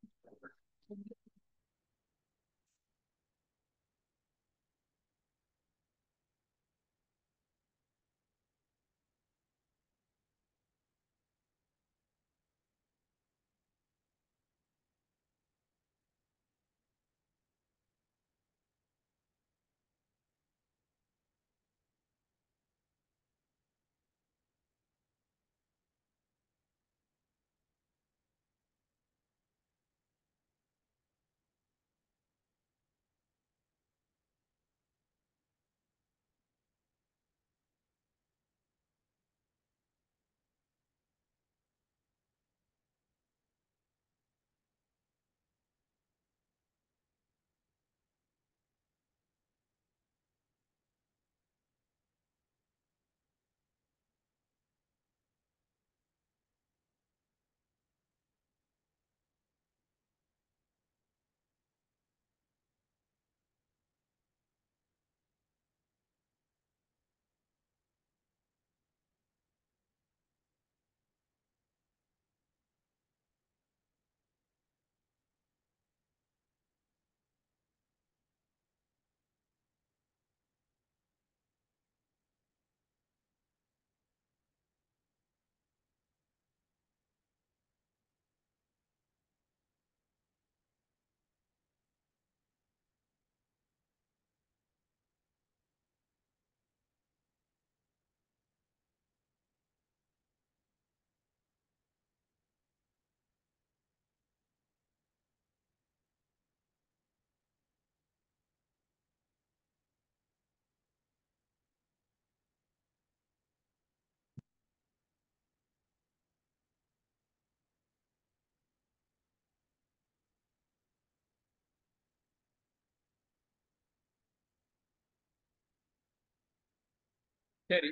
சரி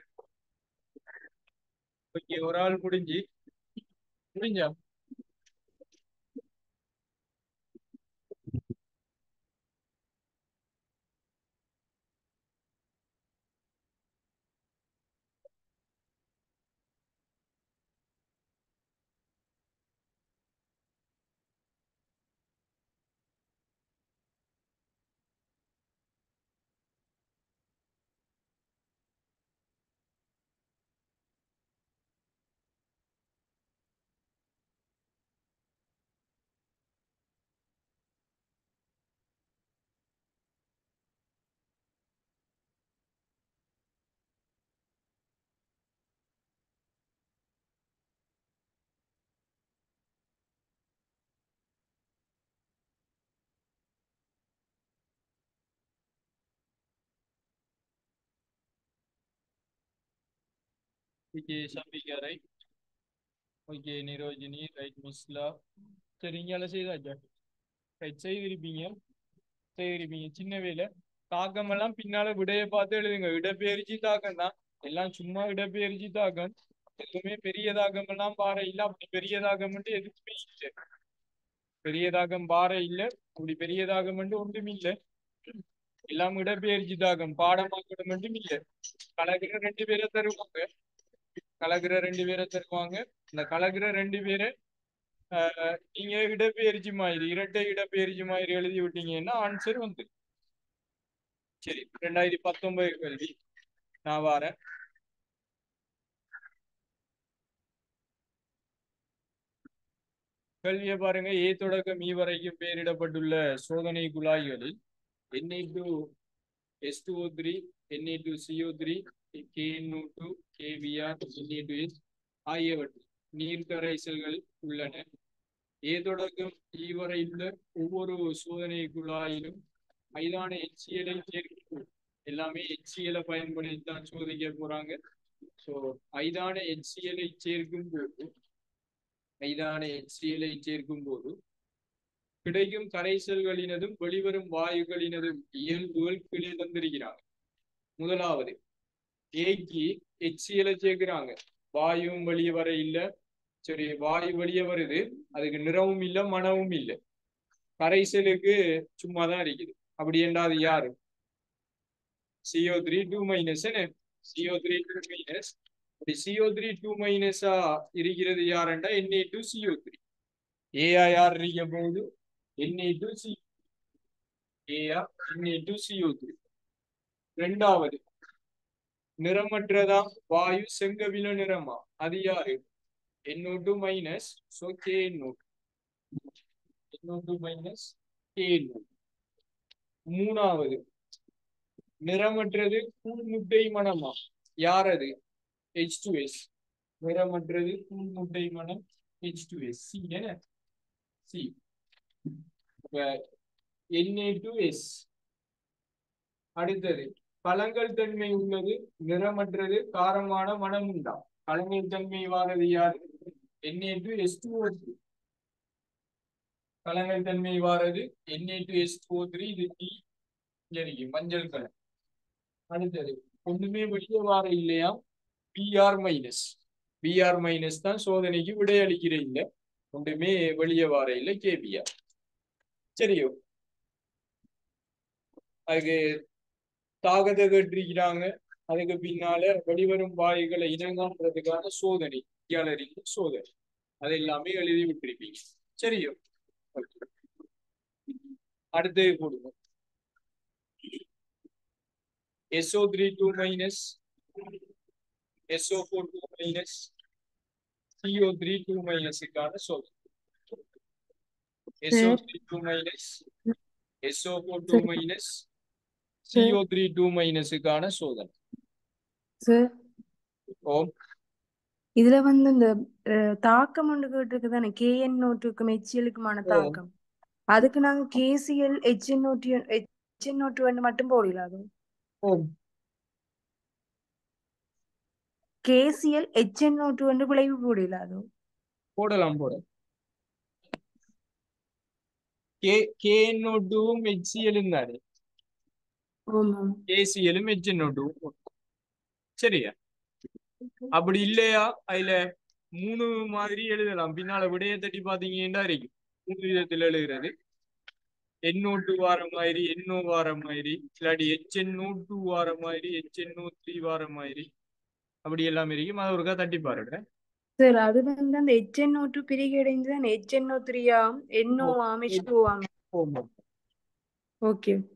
ஓகே ஒரு ஆள் முடிஞ்சு முடிஞ்சா okay Shafika right okay Nirojini right மிஸ்லா சரி இங்கால செய்தாச்சா ரைட் செய்திருப்பீங்க செய்திருப்பீங்க சின்ன வேலை தாக்கம் எல்லாம் பின்னால விடையை பார்த்து எழுதுங்க இடப்பெயர்ச்சி தாக்கம் தான் எல்லாம் சும்மா இடப்பெயர்ச்சி தாக்கம் எதுவுமே பெரிய தாக்கம் எல்லாம் பாறை இல்ல அப்படி பெரிய தாக்கம் எதுவுமே இல்லை பெரிய தாக்கம் பாறை இல்ல அப்படி பெரிய தாக்கம் ஒன்றும் இல்லை எல்லாம் இடப்பெயர்ச்சி தாக்கம் பாடமாக்கணும் மட்டும் இல்லை கலக்கிற ரெண்டு பேரை தருவாங்க கலக்கிற ரெண்டு பேரை தருவாங்க இந்த கலக்கிற ரெண்டு பேரை ஆஹ், நீங்க இடப்பெயர்ச்சி மாதிரி இரட்டை இடப்பெயர்ச்சி மாதிரி எழுதி விட்டீங்கன்னா ஆன்சர் வந்து சரி ரெண்டாயிரத்தி பத்தொன்பது கேள்வி நான் வாரேன் கேள்வியை பாருங்க ஏ தொடக்கம் ஈ வரைக்கும் பெயரிடப்பட்டுள்ள சோதனை குழாய்களில் NI two S two O three NI two CO three KNO two KVR NI two S ஆகியவற்றில் நீர்க்கரைசல்கள் உள்ளன ஏ தொடக்கம் ஈ வரை உள்ள ஒவ்வொரு சோதனை குழாயிலும் மைதான எச்சியலை சேர்க்கும் எல்லாமே எச்சியலை பயன்படுத்தி தான் சோதிக்க போறாங்க ஸோ ஐதான எச்சியலை சேர்க்கும் போது ஐதான எச்சியலை சேர்க்கும் போது கிடைக்கும் கரைசல்களினதும் வெளிவரும் வாயுகளினதும் இயல்புகள் கீழே தந்திருக்கிறாங்க முதலாவது ஏக்கு எச்சியலை சேர்க்கிறாங்க வாயுவும் வெளியே வர இல்ல சரி வாயு வெளியே வருது அதுக்கு நிறமும் இல்ல மனமும் இல்ல கரைசலுக்கு சும்மா தான் இருக்குது அப்படி என்றால் அது யாரு சிஓ த்ரீ டூ மைனஸ் என்ன சிஓ த்ரீ டூ மைனஸ் இப்படி சிஓ த்ரீ டூ மைனஸா இருக்கிறது யாருண்டா என்ஏ டூ சிஓ த்ரீ ஏஆ யார் இருக்க போகுது என்ஏ டூ சி ஏஆ என்ஏ டூ சிஓ த்ரீ ரெண்டாவது நிறமற்றதாம் வாயு செங்கவில நிறமா அது யாரு என்னோட்டு மைனஸ் ஸோ கே என்னோட்டு என்னோட்டு மைனஸ் கே என்னோட்டு மூணாவது நிறமற்றது கூழ்முட்டை மனமா யார் அது ஹெச் டு எஸ் நிறமற்றது கூழ்முட்டை மனம் ஹெச் டு எஸ் சி என்ன சி என்ஏ டு எஸ் அடுத்தது பழங்கள் தன்மை உள்ளது நிறமற்றது காரமான மனம் உண்டா பழங்கள் தன்மை வாரது யார் NA two S two O three பழங்கள் தன்மை வாரது NA two S two O three இது டி இருக்கு மஞ்சள் கலர் அடுத்தது ஒண்ணுமே வெளியே வார இல்லையா பிஆர் மைனஸ் பிஆர் மைனஸ் தான் சோதனைக்கு விடையளிக்கிற இல்லை ஒன்றுமே வெளியே வார இல்லை கேபிஆர் சரியோ அதுக்கு தாகத்தை கேட்டிருக்கிறாங்க அதுக்கு பின்னால வெளிவரும் வாயுகளை இனங்காண்றதுக்கான சோதனை கேலரி சோதனை அது எல்லாமே எழுதி விட்டிருப்பீங்க சரியோ அடுத்து போடுங்க SO three two minus SO four two minus CO three two மைனஸுக்கான சோதனை SO three two minus SO four two minus CO three two மைனஸுக்கான சோதனை சார் ஓம் இதுல வந்து இந்த அஹ், தாக்கம் ஒன்று கேட்டிருக்கு தானே கேஎன் நோட்டுக்கும் ஹெச்எலுக்குமான ஓ. தாக்கம் அதுக்கு நாங்க கேசிஎல் ஹெச்என் நோட்டு ஹெச்என் நோட்டு வந்து மட்டும் போடல அது ஓம் கேசிஎல் ஹெச்என் நோட்டு வந்து விளைவு போடல அது போடலாம் போடலாம் கே கேஎன்ஓ ஹெச்சிஎலும் தானே ஆமாம் கேசிஎலும் ஹெச்என்ஓ சரியா அப்படி இல்லையா அதுல மூணு மாதிரி எழுதலாம் பின்னால விடைய தட்டி பாத்தீங்கன்னா இருக்கு மூணு விதத்துல எழுதுறது எண்ணூ டூ வார மாதிரி எண்ணூ வார மாதிரி இல்லாட்டி எச்என்ஓ டூ வார மாதிரி எச்என்ஓ த்ரீ வார மாதிரி அப்படி எல்லாம் இருக்கும் அதை ஒருக்கா தட்டி பாருங்க சார் அது வந்து அந்த ஹெச்என் நோட்டு பிரிகை அடைந்து தான் ஹெச்என்ஓ த்ரீயாம் என்ஓவாம் ஹெச்டூவாம் ஓகே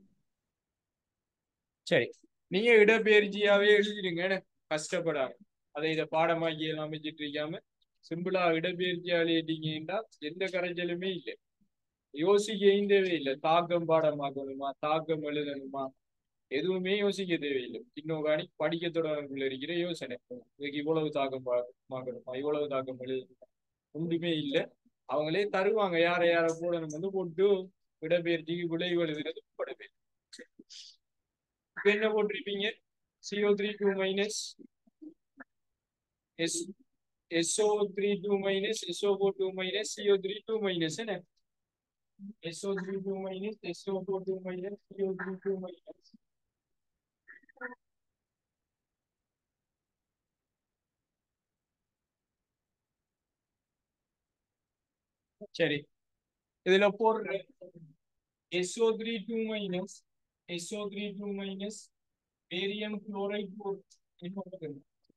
சரி நீங்க இடப்பெயர்ச்சியாவே எழுதிடுங்க என்ன கஷ்டப்படாம அதை இதை பாடமாக்கி எல்லாம் அமைச்சிட்டு இருக்காம சிம்பிளா இடப்பெயர்ச்சியா எழுதிட்டீங்கன்னா எந்த கரைச்சலுமே இல்லை யோசிக்க தேவையில்லை தாக்கம் பாடமாக்கணுமா தாக்கம் எழுதணுமா எதுவுமே யோசிக்க தேவையில்லை இன்னும் காணி படிக்க தொடர்புல இருக்கிற யோசனை இதுக்கு இவ்வளவு தாக்கம் பார்க்கணுமா இவ்வளவு தாக்கம் எழுதணுமா ஒன்றுமே இல்லை அவங்களே தருவாங்க யாரை யாரை போடணும் வந்து போட்டு இடப்பெயர்ச்சிக்கு விளைவு எழுதுறது படுவேன் இப்ப என்ன போட்டிருப்பீங்க CO three two minus S SO three two minus SO four two minus CO three two minus என்ன SO three two minus SO four two minus CO three two minus சரி இதுல போடுற SO three two minus SO three two minus barium chloride போட்டு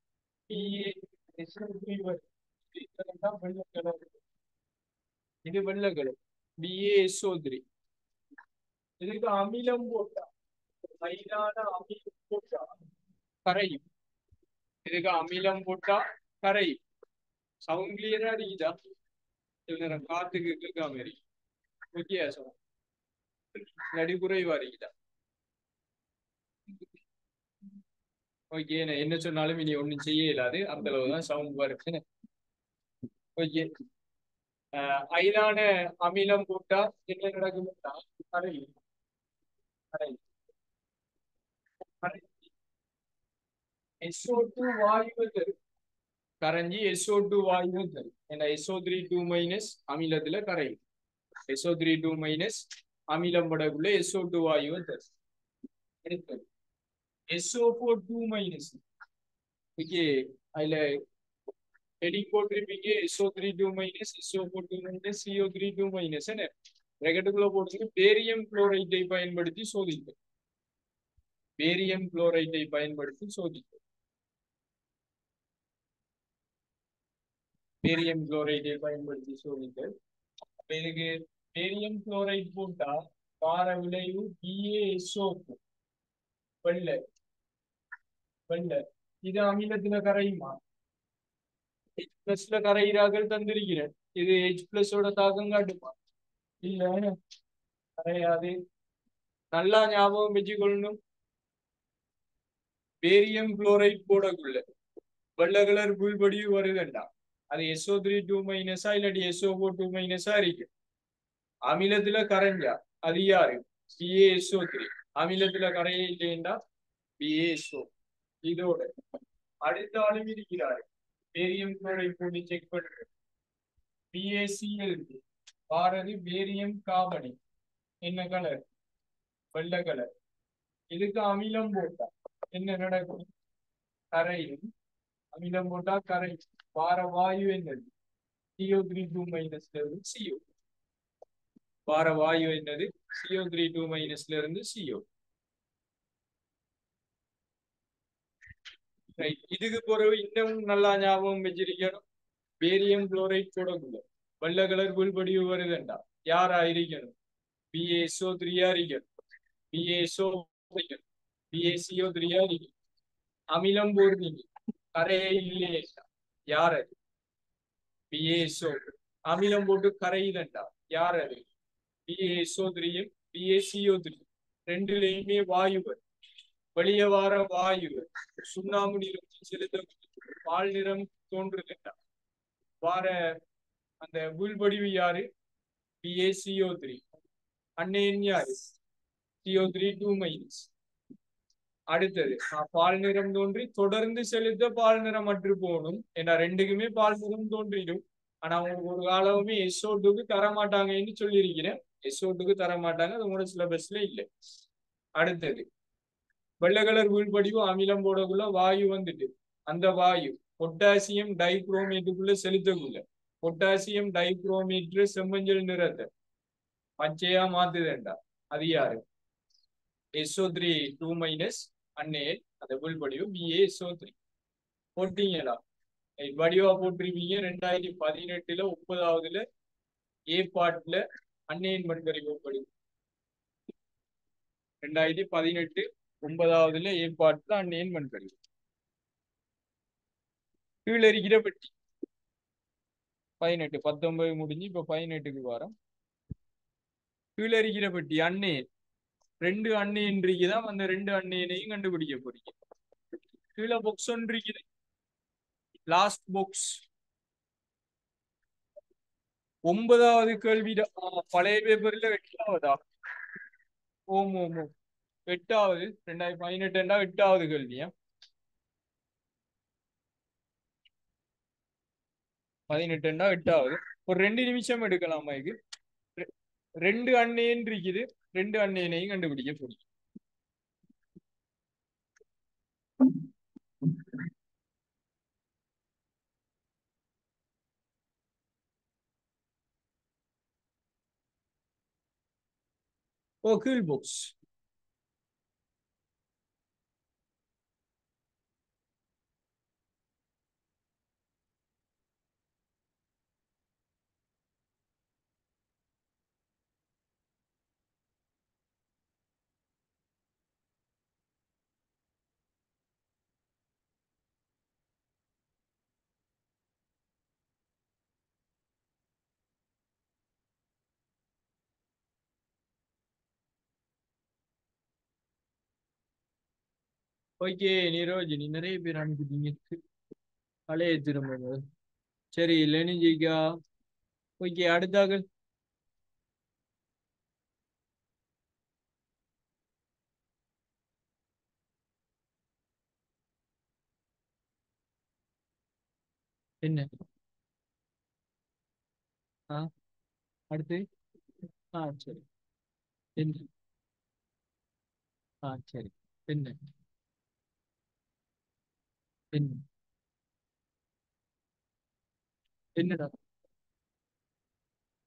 இது வெள்ளை கலர் பிஏஎஸ்ஓ த்ரீ இதுக்கு அமிலம் போட்டா மைதான அமிலம் போட்டா கரையும் இதுக்கு அமிலம் போட்டா கரையும் சவுண்ட் கிளியரா இருக்குதா இதுல காத்துக்கு கேட்காம இருக்கு வித்தியாசம் நடி குறைவா இருக்குதா ஓகே நான் என்ன சொன்னாலும் இனி ஒண்ணும் செய்ய இயலாது அந்த அளவு தான் சவுண்ட் வருது ஓகே ஐதான அமிலம் போட்டா என்ன நடக்கும்னா கரை கரை எஸ்ஓ டூ வாயு தரும் கரைஞ்சி எஸ்ஓ டூ வாயு தரும் ஏன்னா எஸ்ஓ த்ரீ டூ மைனஸ் அமிலத்துல கரையும் எஸ்ஓ த்ரீ டூ மைனஸ் அமிலம் படக்குள்ள எஸ்ஓ டூ வாயு தரும் எடுத்தது SO4 2 minus. ஓகே அதுல ஹெடிங் போட்டிருப்பீங்க SO3 2 minus SO4 2 minus CO3 2 minus என்ன பிராக்கெட்டுக்குள்ள போட்டு பேரியம் குளோரைட்டை பயன்படுத்தி சோதிக்கும் பேரியம் குளோரைடை பயன்படுத்தி சோதித்தோம் பேரியம் குளோரைடை பயன்படுத்தி சோதித்து அப்ப இதுக்கு பேரியம் குளோரைட் போட்டா வார விளைவு பிஏஎஸ்ஓக்கு வெள்ளை வெள்ளை இது அமிலத்துல கரையுமா ஹெச் பிளஸ்ல கரையிறார்கள் தந்திருக்கிறேன் இது ஹெச் பிளஸோட தாக்கம் காட்டுமா இல்ல கரையாது நல்லா ஞாபகம் வச்சுக்கொள்ளணும் பேரியம் குளோரைட் போடக்குள்ள வெள்ளை கலர் புல்படி வருதுண்டா அது எஸ்ஓ த்ரீ டூ மைனஸா இல்லாட்டி எஸ்ஓ ஃபோர் டூ மைனஸா இருக்கு அமிலத்துல கரைஞ்சா அது யாரு பிஏஎஸ்ஓ த்ரீ அமிலத்துல கரையே இல்லைண்டா பிஏஎஸ்ஓ இதோட அடுத்த ஆளும் இருக்கிறாரு பேரியம் குளோரைட் போட்டு செக் பண்றது பிஏசிஎல் பாரதி பேரியம் காபனி என்ன கலர் வெள்ளை கலர் இதுக்கு அமிலம் போட்டா என்ன நடக்கும் கரையும் அமிலம் போட்டா கரை வார வாயு என்னது சிஓ த்ரீ டூ மைனஸ்ல இருந்து சிஓ வார வாயு என்னது சிஓ த்ரீ டூ மைனஸ்ல இருந்து சிஓ ரைட் இதுக்கு பிறகு இன்னும் நல்லா ஞாபகம் வச்சிருக்கணும் பேரியம் குளோரைட் போடக்குள்ள வெள்ளை கலர் புல்படிவு வருதுண்டா யாரா இருக்கணும் பிஏஎஸ்ஓ த்ரீயா இருக்கணும் பிஏஎஸ்ஓ பிஏசிஓ த்ரீயா இருக்கணும் அமிலம் போடுறீங்க கரையே இல்லையே யார் அது பிஏஎஸ்ஓ அமிலம் போட்டு கரையுதண்டா யார் அது பிஏஎஸ்ஓ த்ரீயும் பிஏசிஓ த்ரீ ரெண்டுலையுமே வாயு வரும் வெளியே வார வாயு சுண்ணாம்பு நிறம் செலுத்த பால் நிறம் தோன்றுதுண்டா வார அந்த புல்படிவு யாரு பிஏசிஓ த்ரீ அன்னையன் யாரு சிஓ த்ரீ டூ மைனஸ் அடுத்தது பால் நிறம் தோன்றி தொடர்ந்து செலுத்த பால் நிறம் அற்று போகணும் ஏன்னா ரெண்டுக்குமே பால் நிறம் தோன்றிடும் ஆனா அவங்க ஒரு காலமுமே எஸ்ஓட்டுக்கு தர மாட்டாங்கன்னு சொல்லியிருக்கிறேன் எஸ்ஓட்டுக்கு தர மாட்டாங்க அது உங்களோட சிலபஸ்ல இல்லை அடுத்தது வெள்ளை கலர் வீழ்படிவு அமிலம் போடக்குள்ள வாயு வந்துட்டு அந்த வாயு பொட்டாசியம் டைக்ரோமேட்டுக்குள்ள செலுத்தக்குள்ள பொட்டாசியம் டைக்ரோமேட்ரு செம்மஞ்சள் நிறத்தை பச்சையா மாத்துதேண்டா அது யாரு எஸ்ஓ த்ரீ டூ மைனஸ் அன்னே அந்த வீழ்படிவு பிஏ எஸ்ஓ த்ரீ போட்டீங்களா வடிவா போட்டிருப்பீங்க ரெண்டாயிரத்தி பதினெட்டுல முப்பதாவதுல ஏ பாட்ல அன்னையின் மண்பறிவு படிவு ரெண்டாயிரத்தி பதினெட்டு ஒன்பதாவதுல ஏ பாட்ல அன்னையின் மண்பறிவு கீழறிகிற பெட்டி பதினெட்டு பத்தொன்பது முடிஞ்சு இப்ப பதினெட்டுக்கு வாரம் கீழறிகிற பெட்டி அன்னையன் ரெண்டு அன்னையன் இருக்குதான் அந்த ரெண்டு அன்னையனையும் கண்டுபிடிக்க போறீங்க கீழே பொக்ஸ் ஒன்று இருக்குது லாஸ்ட் பொக்ஸ் ஒன்பதாவது கேள்வி பழைய பேப்பர்ல எட்டாவதா ஓம் ஓம் ஓம் எட்டாவது ரெண்டாயிரத்தி பதினெட்டுண்டா எட்டாவது கேள்வியா பதினெட்டுண்டா எட்டாவது ஒரு ரெண்டு நிமிஷம் எடுக்கலாமா இது ரெண்டு அன்னையன் இருக்குது ரெண்டு அன்னையனையும் கண்டுபிடிக்க போறீங்க ஓ கீழ் பாக்ஸ் ஓகே நீரோஜினி நிறைய பேர் அனுப்பிட்டீங்க பழைய திரும்ப சரி லெனிஞ்சிக்கா ஓகே அடுத்தாக என்ன ஆ அடுத்து ஆ சரி என்ன ஆ சரி என்ன என்ன என்னடா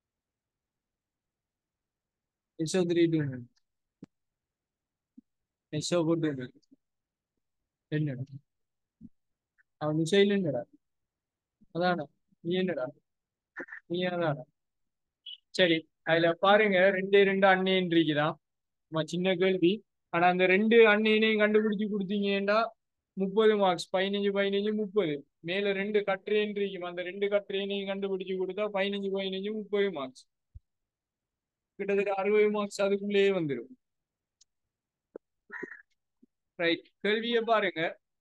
எஸ்ஓ த்ரீ டூ மெசோபொட்டேமியா என்னடா அவன் மிசைல் என்னடா அதானா நீ என்னடா நீ அதானா சரி அதுல பாருங்க ரெண்டே ரெண்டு அண்ணன் இருக்குதான் சும்மா சின்ன கேள்வி ஆனா அந்த ரெண்டு அண்ணனையும் கண்டுபிடிச்சு கொடுத்தீங்கன்னா முப்பது மார்க்ஸ் பதினஞ்சு பதினஞ்சு முப்பது மேல ரெண்டு கட்டுரைன்னு இருக்கும் அந்த ரெண்டு கட்டுரையினையும் கண்டுபிடிச்சு கொடுத்தா பதினஞ்சு பதினஞ்சு முப்பது மார்க்ஸ் கிட்டத்தட்ட அறுபது மார்க்ஸ் அதுக்குள்ளேயே வந்துடும் ரைட் கேள்வியை பாருங்க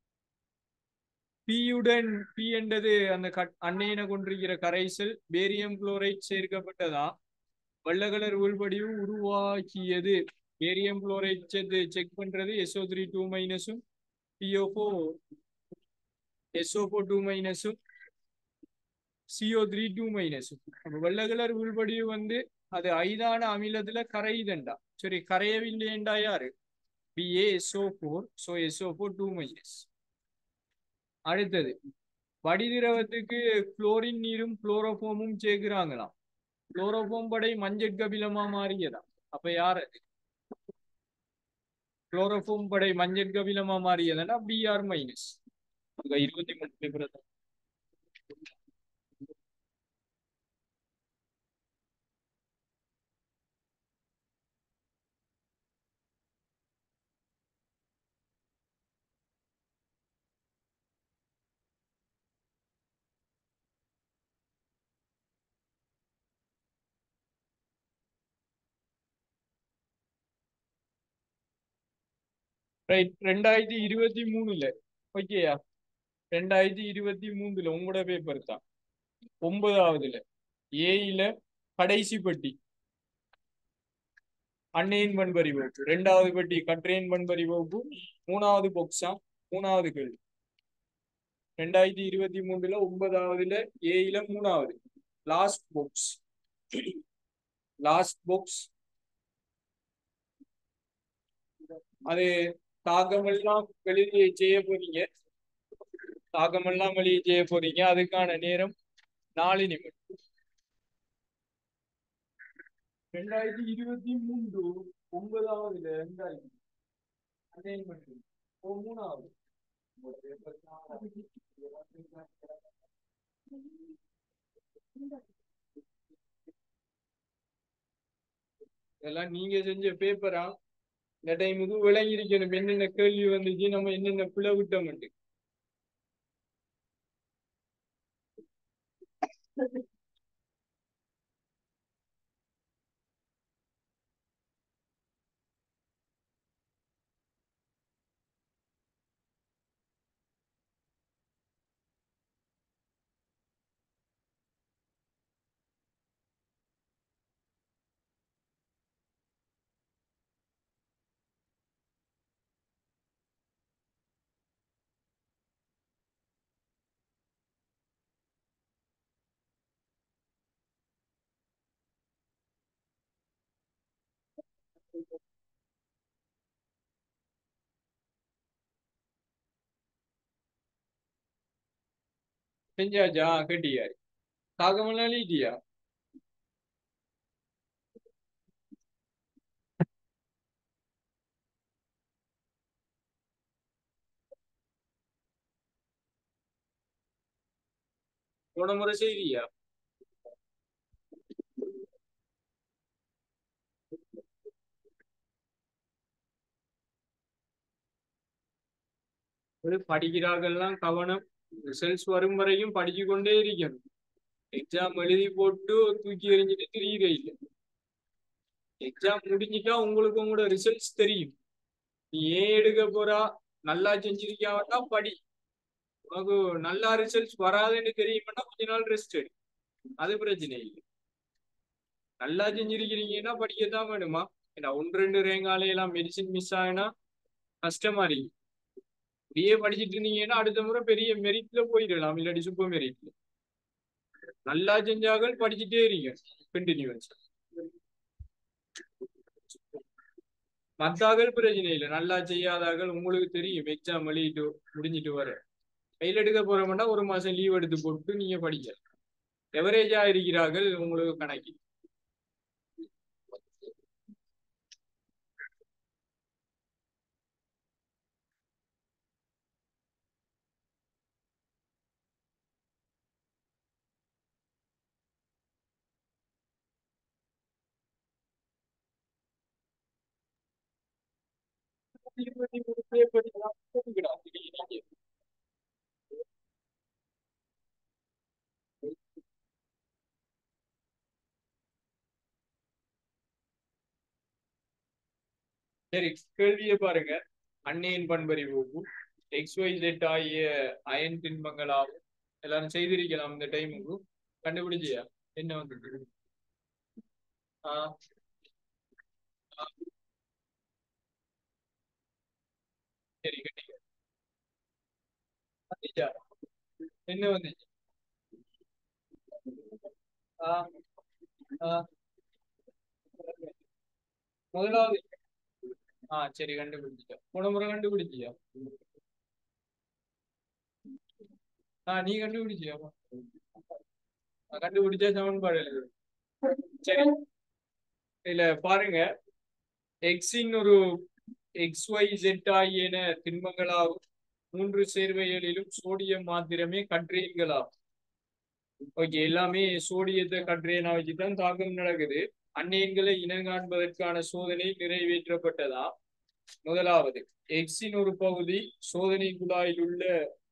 பியுடன் பி என்றது அந்த கட் அன்னையின கொண்டிருக்கிற கரைசல் பேரியம் குளோரைட் சேர்க்கப்பட்டதா வெள்ளை கலர் உள்படிவு உருவாக்கியது பேரியம் குளோரைட் சேர்த்து செக் பண்றது எஸ்ஓ த்ரீ டூ மைனஸும் PO four SO four two மைனஸும் சிஓ த்ரீ டூ மைனஸும் அப்போ வெள்ளை கலர் உள்படிவு வந்து அது ஐதான அமிலத்துல கரையுதண்டா சரி கரையவில்லையண்டா யாரு BA SO four so SO four two minus அடுத்தது வடிதிரவத்துக்கு குளோரின் நீரும் குளோரோஃபோமும் சேர்க்கிறாங்களாம் குளோரோஃபோம் படை மஞ்சள் கபிலமா மாறியதா அப்ப யார் அது குளோரோஃபோம் படை மஞ்சள் கபிலமா மாறியதுன்னா பிஆர் மைனஸ் இருபத்தி மூணு பேப்பர் தான் ரைட் ரெண்டாயிரத்தி இருபத்தி மூணுல ஓகேயா ரெண்டாயிரத்தி இருபத்தி மூணுல உங்களோட பேப்பர் தான் ஒன்பதாவதுல ஏயில கடைசி பட்டி அன்னையின் பண்பறி வகுப்பு ரெண்டாவது பட்டி கற்றையின் பண்பறி வகுப்பு மூணாவது பொக்ஸா மூணாவது கேள்வி ரெண்டாயிரத்தி இருபத்தி மூணுல ஒன்பதாவதுல ஏயில மூணாவது லாஸ்ட் பொக்ஸ் லாஸ்ட் பொக்ஸ் அது தாக்கமெல்லாம் எழுதி செய்ய போறீங்க தாக்கமெல்லாம் எழுதி செய்ய போறீங்க அதுக்கான நேரம் நாலு நிமிடம் ரெண்டாயிரத்தி இருபத்தி மூன்று ஒன்பதாவதுல ரெண்டாயிரத்தி அசைன்மெண்ட் ஓ மூணாவது இதெல்லாம் நீங்க செஞ்ச பேப்பரா இந்த டைமுக்கு விளங்கியிருக்கணும் என்னென்ன கேள்வி வந்துச்சு நம்ம என்னென்ன பிழை விட்டோம்ட்டு செஞ்சாச்சா கட்டியா தாக்கமெல்லாம் எழுதிட்டியா போன முறை செய்தியா படிக்கிறார்கள்லாம் கவனம் ரிசல்ட்ஸ் வரும் வரையும் படிச்சு கொண்டே இருக்கணும் எக்ஸாம் எழுதி போட்டு தூக்கி எறிஞ்சிட்டு திரியிற இல்லை எக்ஸாம் முடிஞ்சிட்டா உங்களுக்கு உங்களோட ரிசல்ட்ஸ் தெரியும் நீ ஏன் எடுக்க போறா நல்லா செஞ்சிருக்கியாவட்டா படி உனக்கு நல்லா ரிசல்ட்ஸ் வராதுன்னு தெரியுமாட்டா கொஞ்ச நாள் ரெஸ்ட் எடு அது பிரச்சனை இல்லை நல்லா செஞ்சிருக்கிறீங்கன்னா படிக்கத்தான் வேணுமா ஏன்னா ஒன்று ரெண்டு ரேங்காலையெல்லாம் மெடிசின் மிஸ் ஆகினா கஷ்டமா இருக்கு இப்படியே படிச்சுட்டு இருந்தீங்கன்னா அடுத்த முறை பெரிய மெரிட்ல போயிடலாம் இல்லாட்டி சூப்பர் மெரிட்ல நல்லா செஞ்சார்கள் படிச்சுட்டே இருங்க கண்டினியூஸ் மத்தாக்கள் பிரச்சனை இல்லை நல்லா செய்யாதார்கள் உங்களுக்கு தெரியும் எக்ஸாம் எழுதிட்டு முடிஞ்சிட்டு வர கையில் எடுக்க போறோம்னா ஒரு மாசம் லீவ் எடுத்து போட்டு நீங்க படிக்க எவரேஜா இருக்கிறார்கள் உங்களுக்கு கணக்கு இருபத்தி மூணு பேப்பர் போட்டுக்கிறான் நீங்க சரி கேள்வியை பாருங்க அன்னையின் பண்பறிவு எக்ஸ் ஒய் ஜெட் ஆகிய அயன் திண்மங்களாகும் எல்லாரும் செய்திருக்கலாம் இந்த டைமுக்கு கண்டுபிடிச்சியா என்ன வந்துட்டு ஆ ஆ, சரி கண்டிப்பா வந்துச்சா என்ன வந்துச்சு ஆ ஆ முதலாவது ஆ சரி கண்டுபிடிச்சிட்டா போன முறை கண்டுபிடிச்சியா ஆ நீ கண்டுபிடிச்சியா ஆ, கண்டுபிடிச்சா சமன்பாடு எழுது சரி இதுல பாருங்க எக்ஸின் ஒரு எக்ஸ் ஒய் ஜெட் ஆகியன திண்மங்களாகும் மூன்று சேர்வைகளிலும் சோடியம் மாத்திரமே கற்றீன்களாகும் ஓகே எல்லாமே சோடியத்தை கற்றேனா வச்சுதான் தாக்கம் நடக்குது அந்நியன்களை இனங்காண்பதற்கான சோதனை நிறைவேற்றப்பட்டதா முதலாவது எக்ஸின் ஒரு பகுதி சோதனை குழாயில் உள்ள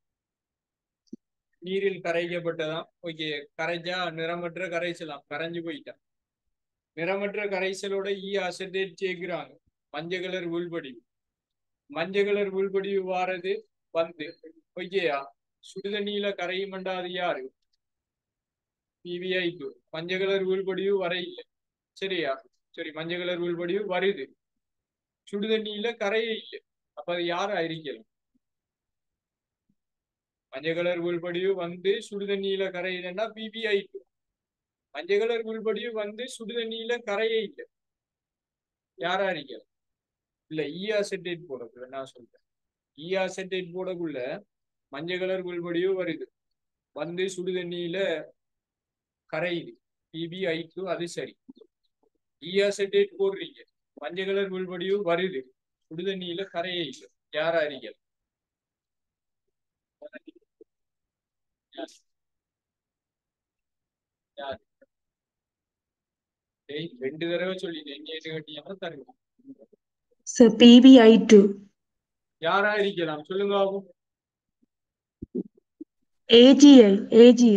நீரில் கரைக்கப்பட்டதாம் ஓகே கரைஞ்சா நிறமற்ற கரைசலாம் கரைஞ்சு போயிட்டான் நிறமற்ற கரைசலோட ஈ அசட்டேட் சேர்க்கிறாங்க மஞ்சள் கலர் உள்படிவு மஞ்சள் கலர் உள்படிவு வாரது வந்து ஓகேயா சுடுதண்ணியில கரையுமண்டாது யாரு பிவிஐ டூ மஞ்சள் கலர் உள்படிவு வர இல்லை சரியா சரி மஞ்சள் கலர் உள்படிவு வருது சுடுதண்ணியில கரையே இல்லை அப்ப அது யாரா இருக்கலாம் மஞ்சள் கலர் உள்படிவு வந்து சுடுதண்ணியில கரையுதுன்னா பிபிஐ டூ மஞ்சள் கலர் உள்படிவு வந்து சுடுதண்ணியில கரையே இல்லை யாரா இருக்கலாம் இல்ல ஈஆசெட்டேட் போடக்குள்ள நான் சொல்றேன் ஈஆசெட்டேட் போடக்குள்ள மஞ்சள் கலர் உள்படிவு வருது வந்து சுடுதண்ணியில கரையுது பிபிஐ டூ அது சரி ஈஆசெட்டேட் போடுறீங்க மஞ்சள் கலர் உள்படிவு வருது சுடுதண்ணியில கரையே இல்லை யாரா இருக்கலாம் யார்? யார்? டேய், ரெண்டு தடவை சொல்லிட்டேன் எங்க எது கட்டியாம தருங்க Sir, PBI2. யாரா இருக்கலாம் சொல்லுங்க ஆகும் AGI. AGI.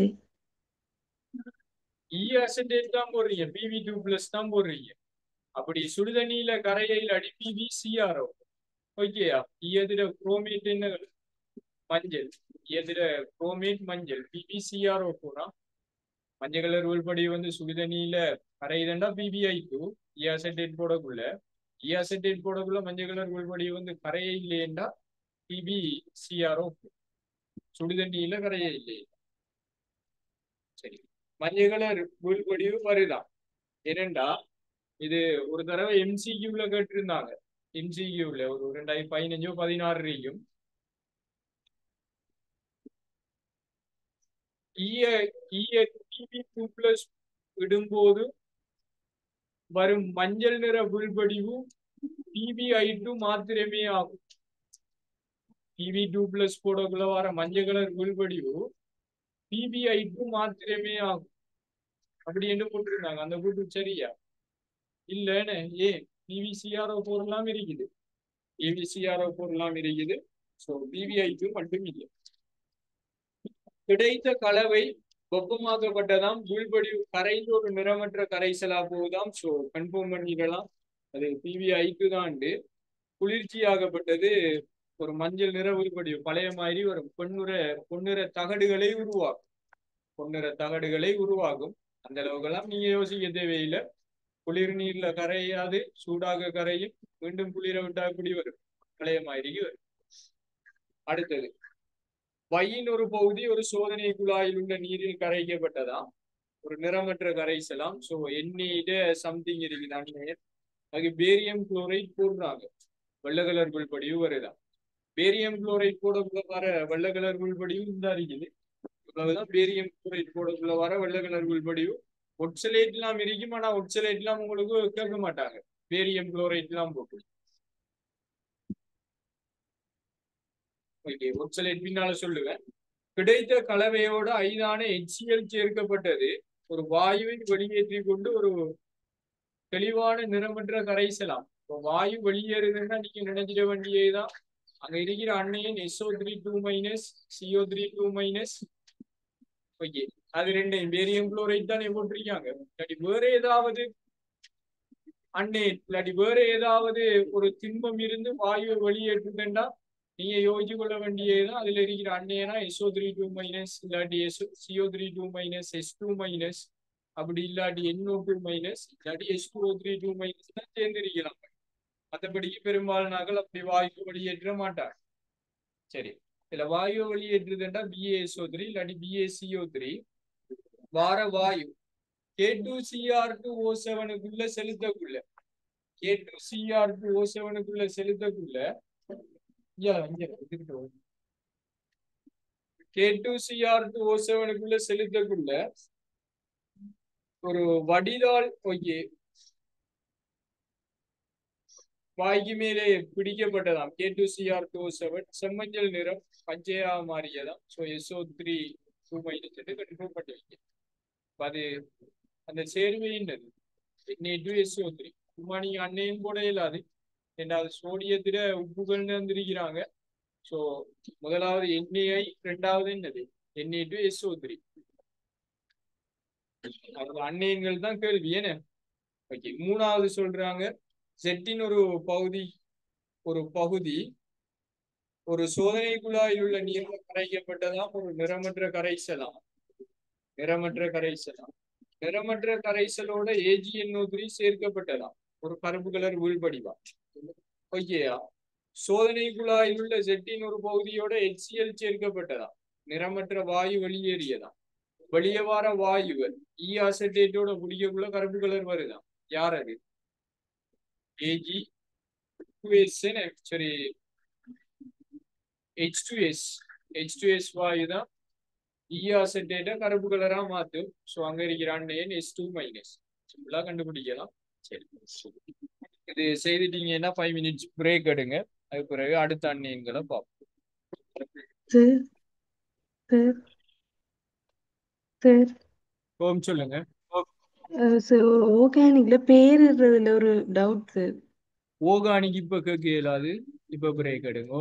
இ அசண்டேட் தான் போடுறீங்க பிவி டூ பிளஸ் தான் போடுறீங்க அப்படி சுடுதண்ணியில கரையில் அடி பிவி சிஆர்ஓ ஓகேயா எதிர குரோமேட் என்ன மஞ்சள் எதிர குரோமேட் மஞ்சள் பிவி சிஆர்ஓ போனா மஞ்சள் கலர் உள்படி வந்து சுடுதண்ணியில கரையுதுண்டா பிபிஐ டூ இ அசண்டேட் போடக்குள்ள இ அசண்டேட் போடக்குள்ள மஞ்சள் கலர் உள்படி வந்து கரையே இல்லையேண்டா பிபி சிஆர்ஓ சுடுதண்ணியில கரையே இல்லையே சரி மஞ்சள் கலர் உள்படிவு வருதான் ஏனெண்டா இது ஒரு தடவை எம்சிக்யூல கேட்டிருந்தாங்க எம்சிக்யூல ஒரு ரெண்டாயிரத்தி பதினஞ்சோ பதினாறு வரைக்கும் டூ பிளஸ் இடும்போது வரும் மஞ்சள் நிற உள்படிவும் பிபிஐ டூ மாத்திரமே ஆகும் பிவி டூ பிளஸ் போடக்குள்ள வர மஞ்சள் கலர் உள்படிவு பிபிஐ டூ மாத்திரமே ஆகும் அப்படி என்று போட்டிருந்தாங்க அந்த கூட்டு சரியா இல்லன்னு ஏன் பிவிசிஆர்ஓ பொருளாம் இருக்குது பிவிசிஆர்ஓ பொருளாம் இருக்குது ஸோ பிவிஐக்கு மட்டும் இல்லை கிடைத்த கலவை வெப்பமாக்கப்பட்டதாம் உள்படி கரைந்து ஒரு நிறமற்ற கரைசலா போகுதாம் ஸோ கன்ஃபார்ம் பண்ணிடலாம் அது பிவிஐக்கு தான் குளிர்ச்சியாகப்பட்டது ஒரு மஞ்சள் நிற உள்படி பழைய மாதிரி ஒரு பொன்னுற பொன்னிற தகடுகளை உருவாக்கும் பொன்னிற தகடுகளை உருவாகும் அந்த அளவுக்கெல்லாம் நீங்க யோசிக்க தேவையில்லை குளிர் நீர்ல கரையாது சூடாக கரையும் மீண்டும் குளிர விட்டா இப்படி வரும் பழைய மாதிரி வரும் அடுத்தது வையின் ஒரு பகுதி ஒரு சோதனை குழாயில் உள்ள நீரில் கரைக்கப்பட்டதாம் ஒரு நிறமற்ற கரைசலாம் ஸோ எண்ணெயில சம்திங் இருக்குது அது பேரியம் குளோரைட் போடுறாங்க வெள்ளை கலர் புல்படியும் வருதான் பேரியம் குளோரைட் போடக்குள்ள வர வெள்ளை கலர் புல்படியும் இந்த இருக்குது இவ்வளவுதான் பேரியம் குளோரைட் போடக்குள்ள வர வெள்ளை கலர் புல்படியும் ஒட்சலேட் எல்லாம் இருக்கும் ஆனா ஒட்சலேட் எல்லாம் உங்களுக்கு கேட்க மாட்டாங்க பேரியம் குளோரைட் எல்லாம் போட்டு ஓகே ஒட்சலேட் பின்னால சொல்லுவேன் கிடைத்த கலவையோட ஐதான எச்சிஎல் சேர்க்கப்பட்டது ஒரு வாயுவின் வெளியேற்றி கொண்டு ஒரு தெளிவான நிறமற்ற கரைசலாம் இப்போ வாயு வெளியேறுதுன்னா நீங்க நினைச்சிட வேண்டியதுதான் அங்க இருக்கிற அண்ணையின் SO three two minus CO three two minus okay அது ரெண்டையும் பேரியம் குளோரைட் தானே போட்டிருக்காங்க இல்லாட்டி வேற ஏதாவது அண்ணே இல்லாட்டி வேற ஏதாவது ஒரு திண்மம் இருந்து வாயுவை வெளியேற்றுதுண்டா நீங்க யோசிச்சு கொள்ள வேண்டியதுதான் அதுல இருக்கிற அண்ணையனா எஸ்ஓ த்ரீ டூ மைனஸ் இல்லாட்டி S CO three two minus S two minus அப்படி இல்லாட்டி என்ஓ டூ மைனஸ் இல்லாட்டி S two three two minus தான் சேர்ந்திருக்கலாம் மற்றபடிக்கு பெரும்பாலானாக்கள் அப்படி வாயு வெளியேற்ற மாட்டாங்க சரி இதுல வாயு வெளியேற்றுதுண்டா பிஏஎஸ்ஓ த்ரீ இல்லாட்டி பிஏசிஓ த்ரீ வார வாயு K two CR two O செவனுக்குள்ள செலுத்தக்குள்ள K two CR two O செவனுக்குள்ள செலுத்தக்குள்ள K two CR two O செவனுக்குள்ள செலுத்தக்குள்ள ஒரு வடிதால் ஓகே வாய்க்கு மேலே பிடிக்கப்பட்டதாம் K two CR two seven செம்மஞ்சள் நிறம் பச்சையா மாறியதாம் so SO three two minus confirm பண்ணி வைக்க அது அந்த சேர்வையினது என்ஏ டூ எஸ்ஓ த்ரீ சும்மா நீங்க அன்னையும் போட இயலாது ரெண்டாவது சோடியத்துல உப்புகள் வந்திருக்கிறாங்க ஸோ முதலாவது என்ஏஐ ரெண்டாவது என்னது என்ஏ டூ எஸ்ஓ த்ரீ அது அன்னையங்கள் தான் கேள்வி ஏன ஓகே மூணாவது சொல்றாங்க செட்டின் ஒரு பகுதி ஒரு பகுதி ஒரு சோதனை குழாயில் உள்ள நீர்ல கரைக்கப்பட்டதாம் ஒரு நிறமற்ற கரைசலாம் நிறமற்ற கரைசலாம் நிறமற்ற கரைசலோட ஏஜிஎன்ஓ த்ரீ சேர்க்கப்பட்டதாம் ஒரு கருப்பு கலர் உள்படிவா ஓகேயா சோதனை குழாயில் உள்ள செட்டின் ஒரு பகுதியோட எச்சிஎல் சேர்க்கப்பட்டதாம் நிறமற்ற வாயு வெளியேறியதாம் வெளியே வார வாயுகள் இ அசட்டேட்டோட குடிக்கக்குள்ள கருப்பு கலர் வருதாம் யார் அது ஏஜி சரி H two S H two S வாயு தான் இஆசெட்டேட்டை கருப்பு கலரா மாத்தும் ஸோ அங்க இருக்கிற அண்ணையன் எஸ் டூ மைனஸ் சிம்பிளா கண்டுபிடிக்கலாம் சரி இது செய்துட்டீங்கன்னா ஃபைவ் மினிட்ஸ் பிரேக் எடுங்க அதுக்கு பிறகு அடுத்த அண்ணையன்களை பார்ப்போம் சார் சார் சார் ஓம் சொல்லுங்க சார் ஒரு ஆர்கானிக்ல பேருறதுல ஒரு டவுட் சார் ஓகானிக் இப்ப கேட்க இயலாது இப்ப பிரேக் எடுங்க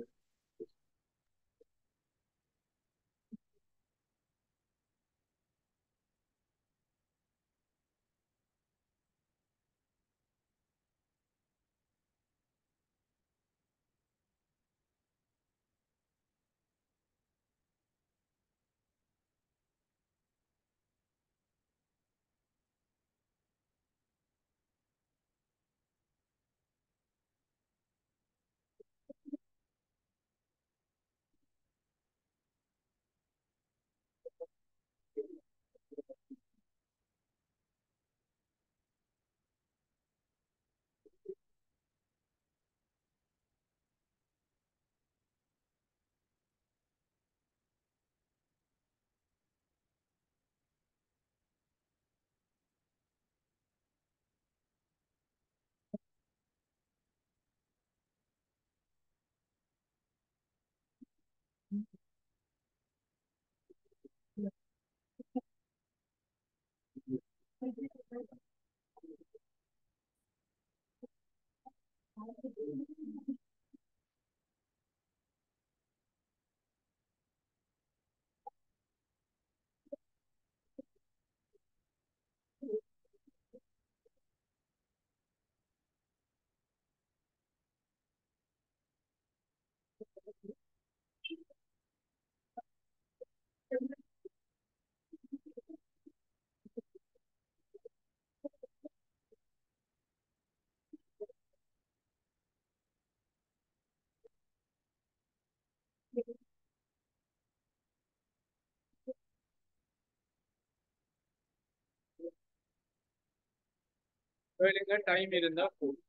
வேணுங்க டைம் இருந்தா போதும்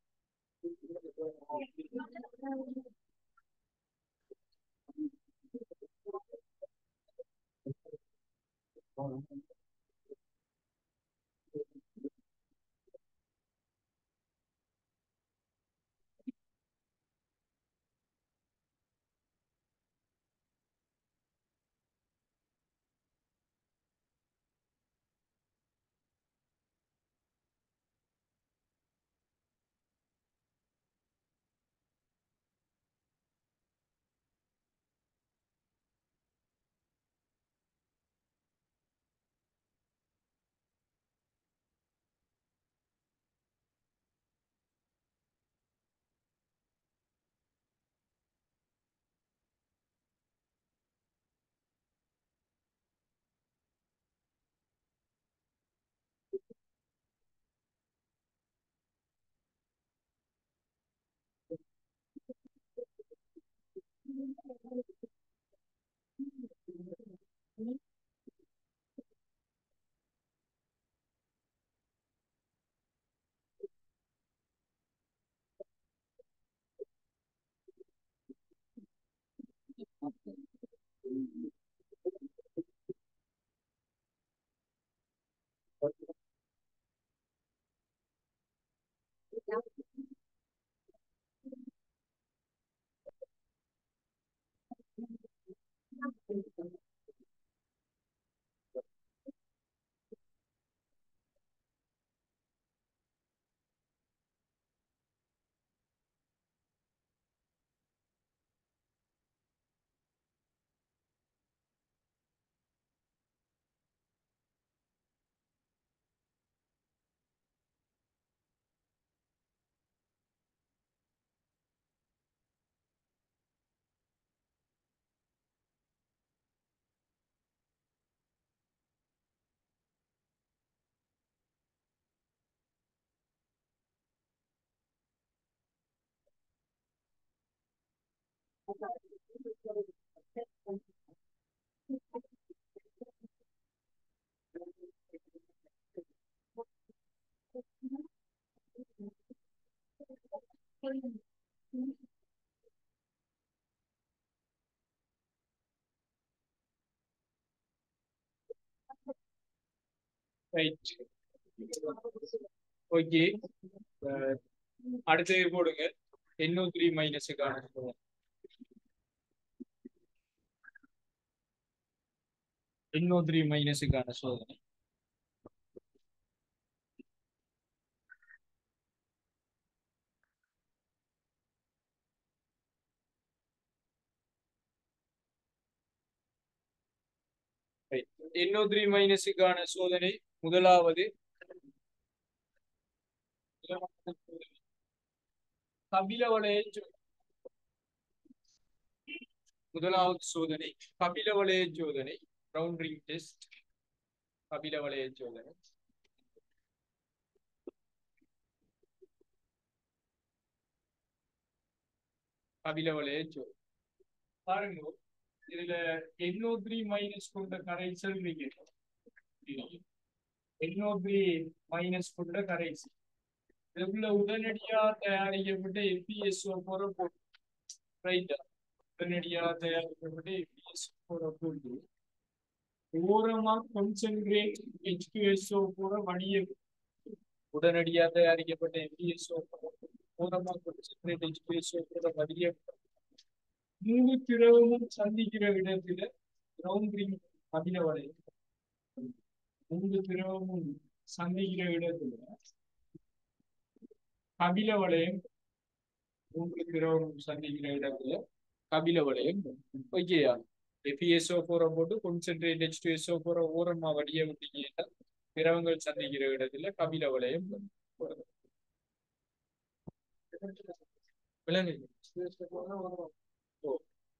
ரைட் ஓகே அடுத்தது போடுங்க எண்ணூ த்ரீ மைனஸுக்கான சோதனை எண்ணூ த்ரீ மைனஸுக்கான சோதனை எண்ணூ த்ரீ மைனஸுக்கான சோதனை முதலாவது கபில வளைய சோதனை. முதலாவது சோதனை கபில வளைய சோதனை ரவுண்ட் ரிங் டெஸ்ட் கபில வளைய சோதனை கபில வளைய சோதனை பாருங்க இதுல எண்ணூ த்ரீ மைனஸ் கொண்ட கரைசல் இருக்கு எண்ணூ த்ரீ மைனஸ் கொண்ட கரைசல் இதுக்குள்ள உடனடியா தயாரிக்கப்பட்ட எபிஎஸ்ஓ போற போட்டு ரைட்டா உடனடியா தயாரிக்கப்பட்ட எபிஎஸ்ஓ போற போட்டு ஓரமா கான்சென்ட்ரேட் ஹெச்கியூஎஸ்ஓ போற வணிய உடனடியா தயாரிக்கப்பட்ட எபிஎஸ்ஓ ஓரமா கான்சென்ட்ரேட் ஹெச்கியூஎஸ்ஓ போற வணிய மூணு திரவமும் சந்திக்கிற இடத்துல கிரவுண்ட் அபில வளையம் மூன்று திரவமும் சந்திக்கிற இடத்துல கபில வளையம் மூன்று திரவமும் சந்திக்கிற இடத்துல கபில வளையம் ஓகேயா எபிஎஸ்ஓ போற போட்டு கான்சென்ட்ரேட் ஹெச் டு எஸ்ஓ போற ஓரமா வடிய விட்டீங்கன்னா திரவங்கள் சந்திக்கிற இடத்துல கபில வளையம் விளங்குது ஓ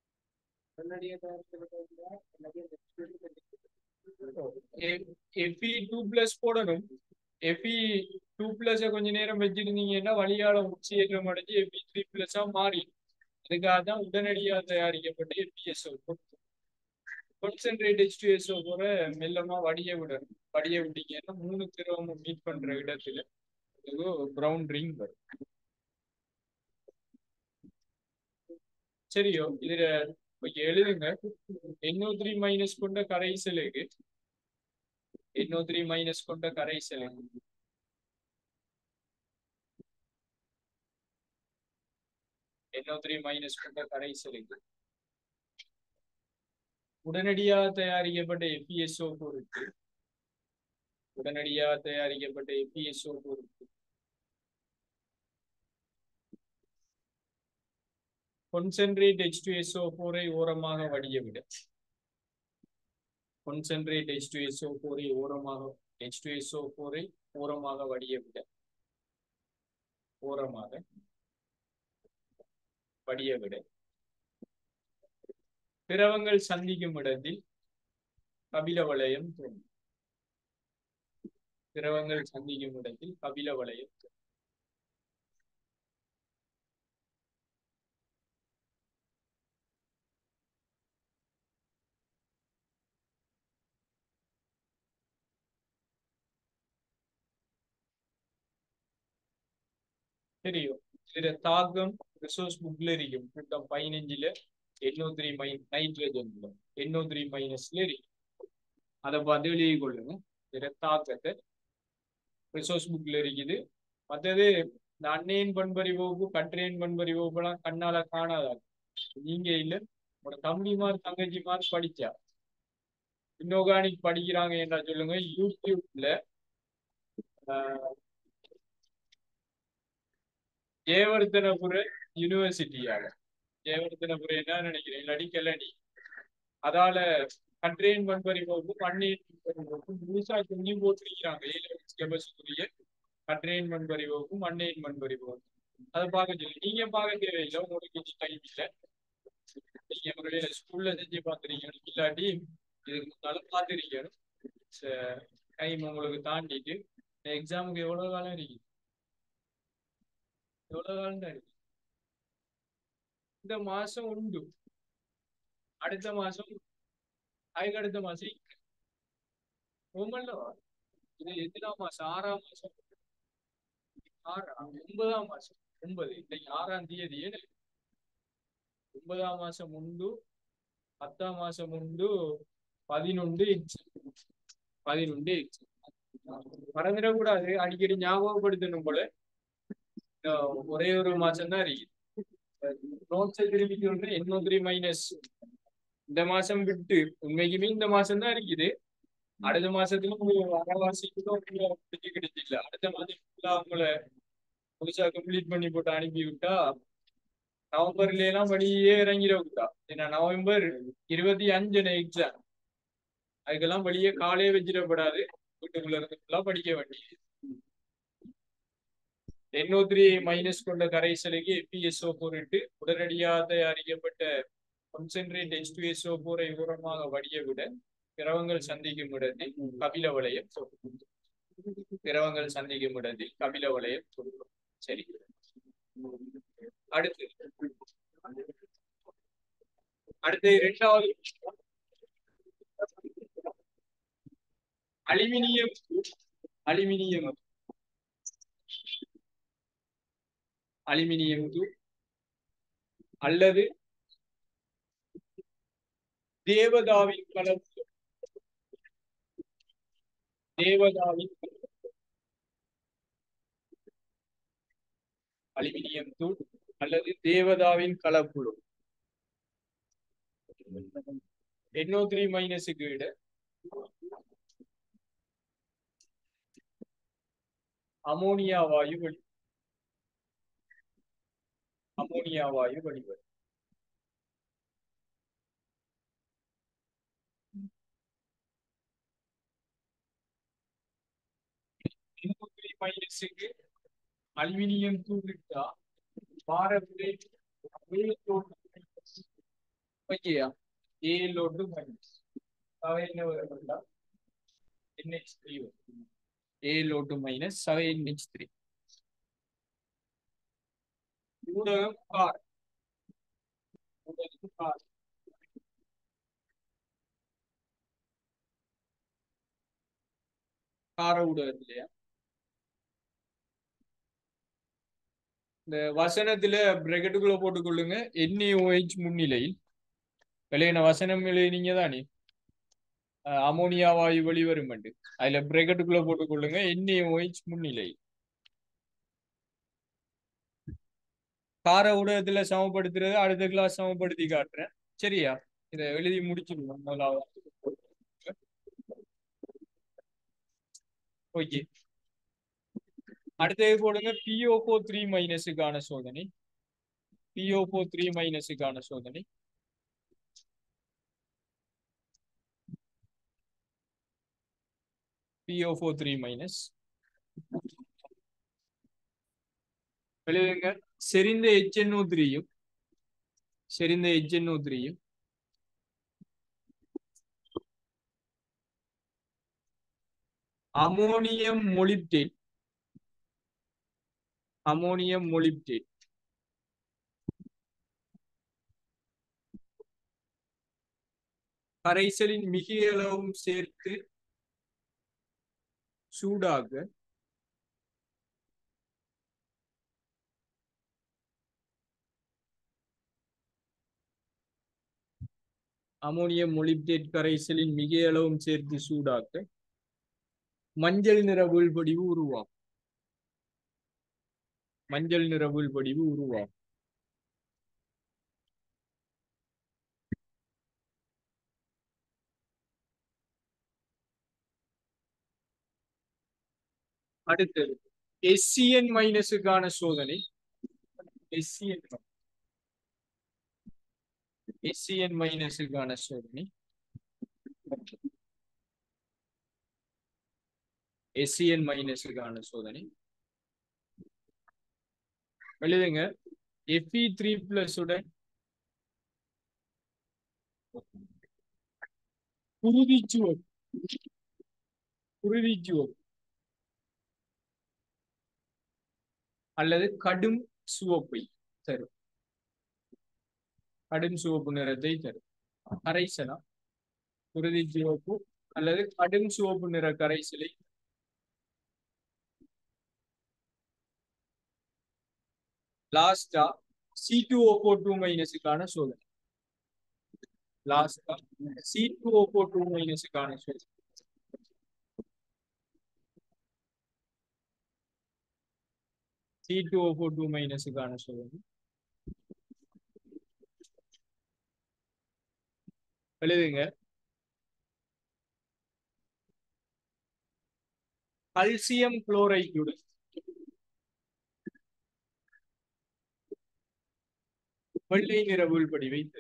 எஃப்இ டூ பிளஸ் போடணும் எஃப்இ டூ பிளஸ் கொஞ்ச நேரம் வச்சிருந்தீங்கன்னா வழியால உச்சியேற்றம் அடைஞ்சு எஃப்இ த்ரீ பிளஸா மாறி அதுக்காக தான் உடனடியாக தயாரிக்கப்பட்ட எஃபிஎஸ்ஓ கான்சென்ட்ரேட் ஹெச்டிஎஸ்ஓ கூட மெல்லமா வடிய விடணும் வடிய விட்டீங்கன்னா மூணு திரவமும் மீட் பண்ற இடத்துல ப்ரௌன் ரிங் வரும் சரியோ இதுல கொஞ்சம் எழுதுங்க எண்ணூ த்ரீ மைனஸ் கொண்ட கரைசலுக்கு எண்ணூ த்ரீ மைனஸ் கொண்ட கரைசலுக்கு எண்ணூ த்ரீ மைனஸ் கொண்ட கரைசலுக்கு உடனடியாக தயாரிக்கப்பட்ட எபிஎஸ்ஓ பொருட்கள் உடனடியாக தயாரிக்கப்பட்ட எபிஎஸ்ஓ பொருட்கள் concentrate H2SO4 ஐ ஓரமாக வடிய விட concentrate H2SO4 ஐ ஓரமாக H2SO4 ஐ ஓரமாக வடிய விட ஓரமாக வடிய விட திரவங்கள் சந்திக்கும் இடத்தில் கபில வளையம் தோன்றும் திரவங்கள் சந்திக்கும் இடத்தில் கபில வளையம் தோன்றும் தெரியும் இதுல தாக்கம் ரிசோர்ஸ் புக்ல இருக்கும் கூட்டம் பதினஞ்சுல எண்ணூ த்ரீ மை நைட்ரஜன்ல எண்ணூ த்ரீ மைனஸ்ல இருக்கு அதை பார்த்து எழுதி கொள்ளுங்க இதுல தாக்கத்தை ரிசோர்ஸ் புக்ல இருக்குது மற்றது இந்த அன்னையின் பண்பறி வகுப்பு கற்றேன் பண்பறி வகுப்புலாம் கண்ணால காணாதா நீங்க இல்ல உங்களோட தம்பிமார் தங்கச்சிமார் படிச்சா இன்ஆர்கானிக் படிக்கிறாங்க என்றா சொல்லுங்க யூடியூப்ல ஆஹ், ஜெயவர்தனபுர யூனிவர்சிட்டியால ஜெயவர்தனபுர என்ன நினைக்கிறேன் இல்லாட்டி கெல்லடி அதால கண்ட்ரேன் பண்பறி வகுப்பு பன்னீர் வகுப்பு முழுசா கொஞ்சம் போட்டிருக்கிறாங்க ஏழு கண்ட்ரேன் பண்பறி வகுப்பு மண்ணேன் பண்பறி வகுப்பு அதை பார்க்க சொல்லி நீங்க பார்க்க தேவையில்லை உங்களுக்கு இது டைம் இல்லை நீங்க முறையில ஸ்கூல்ல செஞ்சு பார்த்துருக்கீங்க இல்லாட்டி இதுக்கு முன்னால பார்த்துருக்கீங்க டைம் உங்களுக்கு தாண்டிட்டு எக்ஸாமுக்கு எவ்வளவு காலம் இருக்கு எவ்வளவு காலம் தான் இருக்கு இந்த மாசம் உண்டு அடுத்த மாசம் அதுக்கு அடுத்த மாசம் ஒவ்வொன்றும் இது எத்தனாம் மாசம் ஆறாம் மாசம் ஆறாம் ஒன்பதாம் மாசம் ஒன்பது இன்னைக்கு ஆறாம் தேதி ஏழு ஒன்பதாம் மாசம் உண்டு பத்தாம் மாசம் உண்டு பதினொன்று எக்ஸாம் பதினொன்று எக்ஸாம் மறந்துடக்கூடாது அடிக்கடி ஞாபகப்படுத்தணும் போல அஹ் ஒரே ஒரு மாசம் தான் இருக்கு நோட்ஸை திரும்பிக்கொண்டு எண்ணூறு த்ரீ மைனஸ் இந்த மாசம் விட்டு உண்மைக்குமே இந்த மாசம் தான் இருக்குது அடுத்த மாசத்துல உங்களுக்கு அரைவாசிக்கு பிடிச்சி கிடைச்சிല്ല அடுத்த மாதம் ஃபுல்லா அவங்கள புதுசா கம்ப்ளீட் பண்ணி போட்டு அனுப்பி விட்டா நவம்பர்ல எல்லாம் வெளியே இறங்கிட விட்டா ஏன்னா நவம்பர் இருபத்தி அஞ்சு எக்ஸாம் அதுக்கெல்லாம் வெளியே காலே வச்சிடப்படாது வீட்டுக்குள்ள இருந்து ஃபுல்லா படிக்க வேண்டியது எண்ணூத்தி மைனஸ் கொண்ட கரைசலுக்கு எபிஎஸ்ஓ போரிட்டு உடனடியாக தயாரிக்கப்பட்ட கான்சென்ட்ரேட் எச் டு எஸ்ஓ போரை உரமாக வடிய விட திரவங்கள் சந்திக்கும் இடத்தில் கபில வளையம் தொடும் திரவங்கள் சந்திக்கும் இடத்தில் கபில வளையம் தொடும் சரி அடுத்து அடுத்து இரண்டாவது அலுமினியம் அலுமினியம் அலுமினியம் தூள் அல்லது தேவதாவின் கலப்பு தேவதாவின் அலுமினியம் தூள் அல்லது தேவதாவின் கலப்புழு எண்ணூ த்ரீ மைனஸுக்கு விட அமோனியா வாயு வெளி அமோனியா வாயு வெளிவரும் எண்ணூத்தி மைனஸுக்கு அலுமினியம் தூளிட்டா பாரத்தை ஓகேயா ஏழோட்டு மைனஸ் அவை என்ன வரப்பட்டா என்ஹெச் த்ரீ ஏழோட்டு மைனஸ் அவை என்ஹெச் த்ரீ ஊடகம் கார் ஊடகம் கார் கார ஊடகம் இல்லையா இந்த வசனத்துல பிரெக்கெட்டுக்குள்ள போட்டுக்கொள்ளுங்க என்ஏஓஹெச் முன்னிலையில் விளையின வசனம் எழுதினீங்க தானே அஹ் அமோனியா வாயு வெளிவரும் அதுல பிரெக்கெட்டுக்குள்ள போட்டுக்கொள்ளுங்க என்ஏஓஹெச் முன்னிலை கார ஊடகத்துல சமப்படுத்துறது அடுத்த கிளாஸ் சமப்படுத்தி காட்டுறேன் சரியா இதை எழுதி முடிச்சிடணும் முதலாவது ஓகே அடுத்தது போடுங்க பிஓ ஃபோர் த்ரீ மைனஸுக்கான சோதனை பிஓ ஃபோர் த்ரீ மைனஸுக்கான சோதனை பிஓ ஃபோர் த்ரீ மைனஸ் எழுதுங்க செறிந்த எச்என்ஓ த்ரீயும் செறிந்த எச்என்ஓ த்ரீயும் அமோனியம் மொலிப்டேட் அமோனியம் மொலிப்டேட் கரைசலின் மிக அளவும் சேர்த்து சூடாக அமோனியம் மொலிப்டேட் கரைசலின் மிக அளவும் சேர்த்து சூடாக்க மஞ்சள் நிற வீழ்படிவு உருவாகும் மஞ்சள் நிற வீழ்படிவு உருவாகும் அடுத்தது எஸ்சிஎன் மைனஸுக்கான சோதனை எஸ்சிஎன் எஸ்சிஎன் மைனஸுக்கான சோதனை எஸ்சிஎன் மைனஸுக்கான சோதனை எழுதுங்க எஃப்இ த்ரீ பிளஸ் உடன் குருதிச்சுவம் குருதிச்சுவம் அல்லது கடும் சிவப்பை தரும் கடும் சிவப்பு நிறத்தை தரும் கரைசலா குருதி சிவப்பு அல்லது கடும் சிவப்பு நிற கரைசலை லாஸ்டா C two O four two மைனஸுக்கான சோதனை லாஸ்டா C two O four two மைனஸுக்கான சோதனை C two O four two மைனஸுக்கான சோதனை எழுதுங்க கல்சியம் குளோரைடுடன் வெள்ளை நிற வீழ்படி வைத்து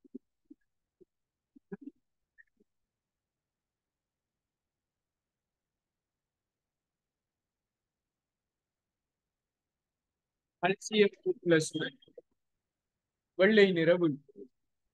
கல்சியம் பிளஸ் வெள்ளை நிற வீழ்படி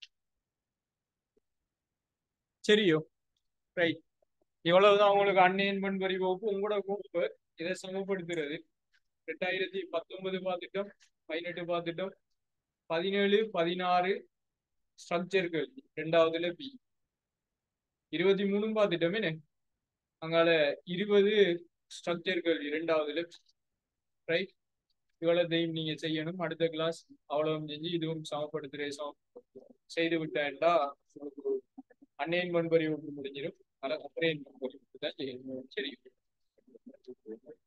சரியோ ரைட் இவ்வளவுதான் உங்களுக்கு அன்னையன் பண்பறி வகுப்பு உங்களோட வகுப்பு இதை சமப்படுத்துறது ரெண்டாயிரத்தி பத்தொன்பது பார்த்துட்டோம் பதினெட்டு பார்த்துட்டோம் பதினேழு பதினாறு ஸ்ட்ரக்சர்கள் ரெண்டாவதுல பி இருபத்தி மூணு பார்த்துட்டோமே அங்கால இருபது ஸ்ட்ரக்சர்கள் இரண்டாவதுல ரைட் இவ்வளத்தையும் நீங்க செய்யணும் அடுத்த கிளாஸ் அவ்வளவு செஞ்சு இதுவும் சமப்படுத்துற சம செய்து விட்டேன்டா உங்களுக்கு அன்னையன் பண்பறி முடிஞ்சிடும் அப்புறம் தான் செய்யணும் சரி